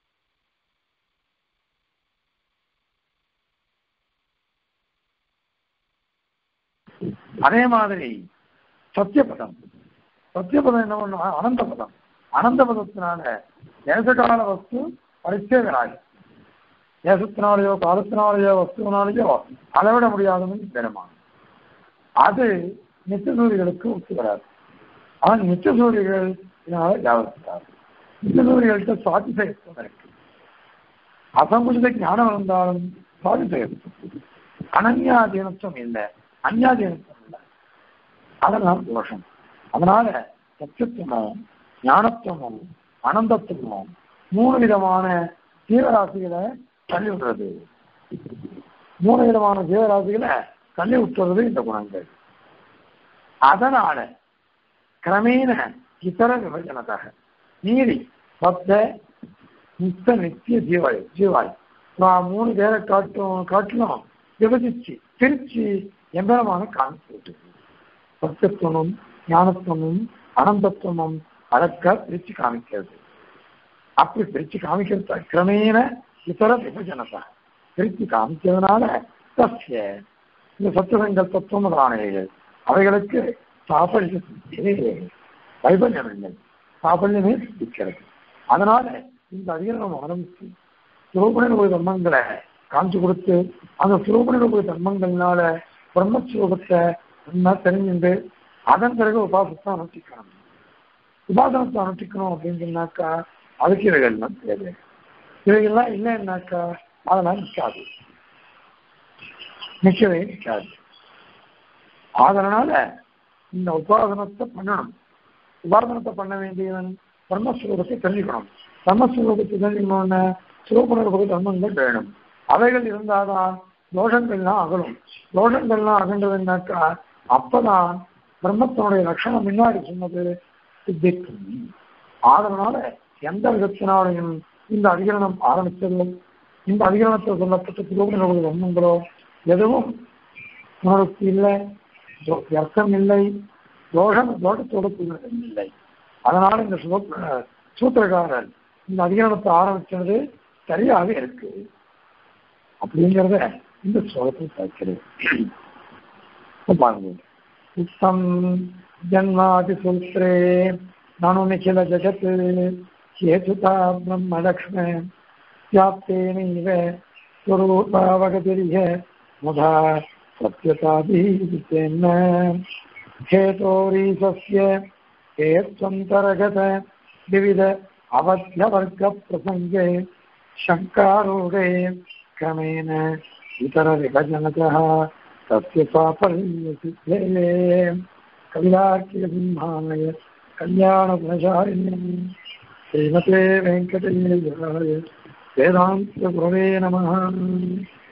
அதே மாதிரி சத்தியபதம் சத்தியபதம் என்ன பண்ணுவா அனந்த பதம் அனந்த பதத்தினால தேசகால வஸ்து பரிச்சேதனாகி தேசத்தினாலேயோ காலத்தினாலேயோ வஸ்துவினாலேயோ அளவிட முடியாதவன் பெருமான் அது நித்தியசூரிகளுக்கு ஒத்து வராது ஆனால் நித்தியசூரிகள் இதனால ஜாகிரதார் நித்தியசூரிகள்கிட்ட சுவாதிசயத்துவம் இருக்கு அசங்குஜித ஞானம் இருந்தாலும் சுவாதிசயத்துவம் அனன்யாதீனத்துவம் இல்லை அந்யாதீனத்துவம் இல்லை அதெல்லாம் தோஷம் அதனால சத்தியத்துவமும் ஞானத்துவமும் அனந்தத்துவமும் மூணு விதமான ஜீவராசிகளை தள்ளி விடுறது மூணு விதமான ஜீவராசிகளை தள்ளி விட்டுறது இந்த குணங்கள் அதனால கிரமேண இதர விபஜனதாக மீறி பத்த நித்த நித்திய ஜீவாய் ஜீவாய் நான் மூணு பேரை காட்டும் காட்டிலும் விபஜிச்சு பிரிச்சு எம்பரமான காமிச்சு சத்தியத்துவமும் ஞானத்துவமும் அனந்தத்துவமும் அழக்க பிரிச்சு காமிக்கிறது அப்படி பிரிச்சு காமிக்கிறது கிரமேண இதர விபஜனதா பிரிச்சு காமிக்கிறதுனால சத்திய இந்த சத்தியங்கள் தத்துவம் முதலானவைகள் அவைகளுக்கு சாபல்ய வைபல்யம் இல்லை சாபல்யமே சித்திக்கிறது அதனால இந்த அதிகாரம் ஆரம்பிச்சு சுரூபணிரூப தர்மங்களை காமிச்சு கொடுத்து அந்த சுரூபணிரூப தர்மங்கள்னால பிரம்மஸ்வரூபத்தை நல்லா தெரிஞ்சுட்டு அதன் பிறகு உபாசத்தை அனுஷ்டிக்கணும் உபாசனத்தை அனுஷ்டிக்கணும் அப்படின்னு சொன்னாக்கா அதுக்கு இவைகள்லாம் தேவை இவைகள்லாம் இல்லைன்னாக்கா அதெல்லாம் நிற்காது நிற்கவே நிற்காது அதனால இந்த உபாசனத்தை பண்ணணும் உபாசனத்தை பண்ண வேண்டியவன் பிரம்மஸ்வரூபத்தை தெரிஞ்சுக்கணும் பிரம்மஸ்வரூபத்தை தெரிஞ்சுக்கணும்னு சிவபுணர்வுக்கு தர்மங்கள் வேணும் அவைகள் இருந்தாதான் தோஷங்கள்லாம் அகலும் தோஷங்கள்லாம் அகன்றதுனாக்கா அப்பதான் பிரம்மத்தினுடைய லட்சணம் முன்னாடி சொன்னது சித்திக்கும் அதனால எந்த விதத்தினாலையும் இந்த அதிகரணம் ஆரம்பித்ததோ இந்த அதிகரணத்தில் சொல்லப்பட்ட திருவண்ணூறு தர்மங்களோ எதுவும் உணர்ச்சி இல்லை அர்த்தம் இல்லை தோஷம் தோட்டத்தோட கூடுதல் இல்லை அதனால இந்த சூத்திரக்காரன் இந்த அதிகாரத்தை ஆரம்பிச்சது சரியாக இருக்கு அப்படிங்கிறத இந்த ஸ்லோகத்தில் பார்க்கிறேன் பாருங்க உத்தம் ஜன்மாதி சூத்திரே நானு நிఖில ஜகத் கேசுதா பிரம்ம லக்ஷ்ம வியாப்தேனைவ स्वरूपावगतिरिह मुधा सत्यताभितेन हेतोरीशस्य हेत्वन्तरगत विविध अवध्यवर्गप्रसङ्गे शङ्कारूढे क्रमेण इतरविभजनतः तस्य साफल्यसिद्धे कविलाख्यसिंहाय कल्याणगुणशालिनी श्रीमते वेङ्कटेशाय वेदान्तगुरवे नमः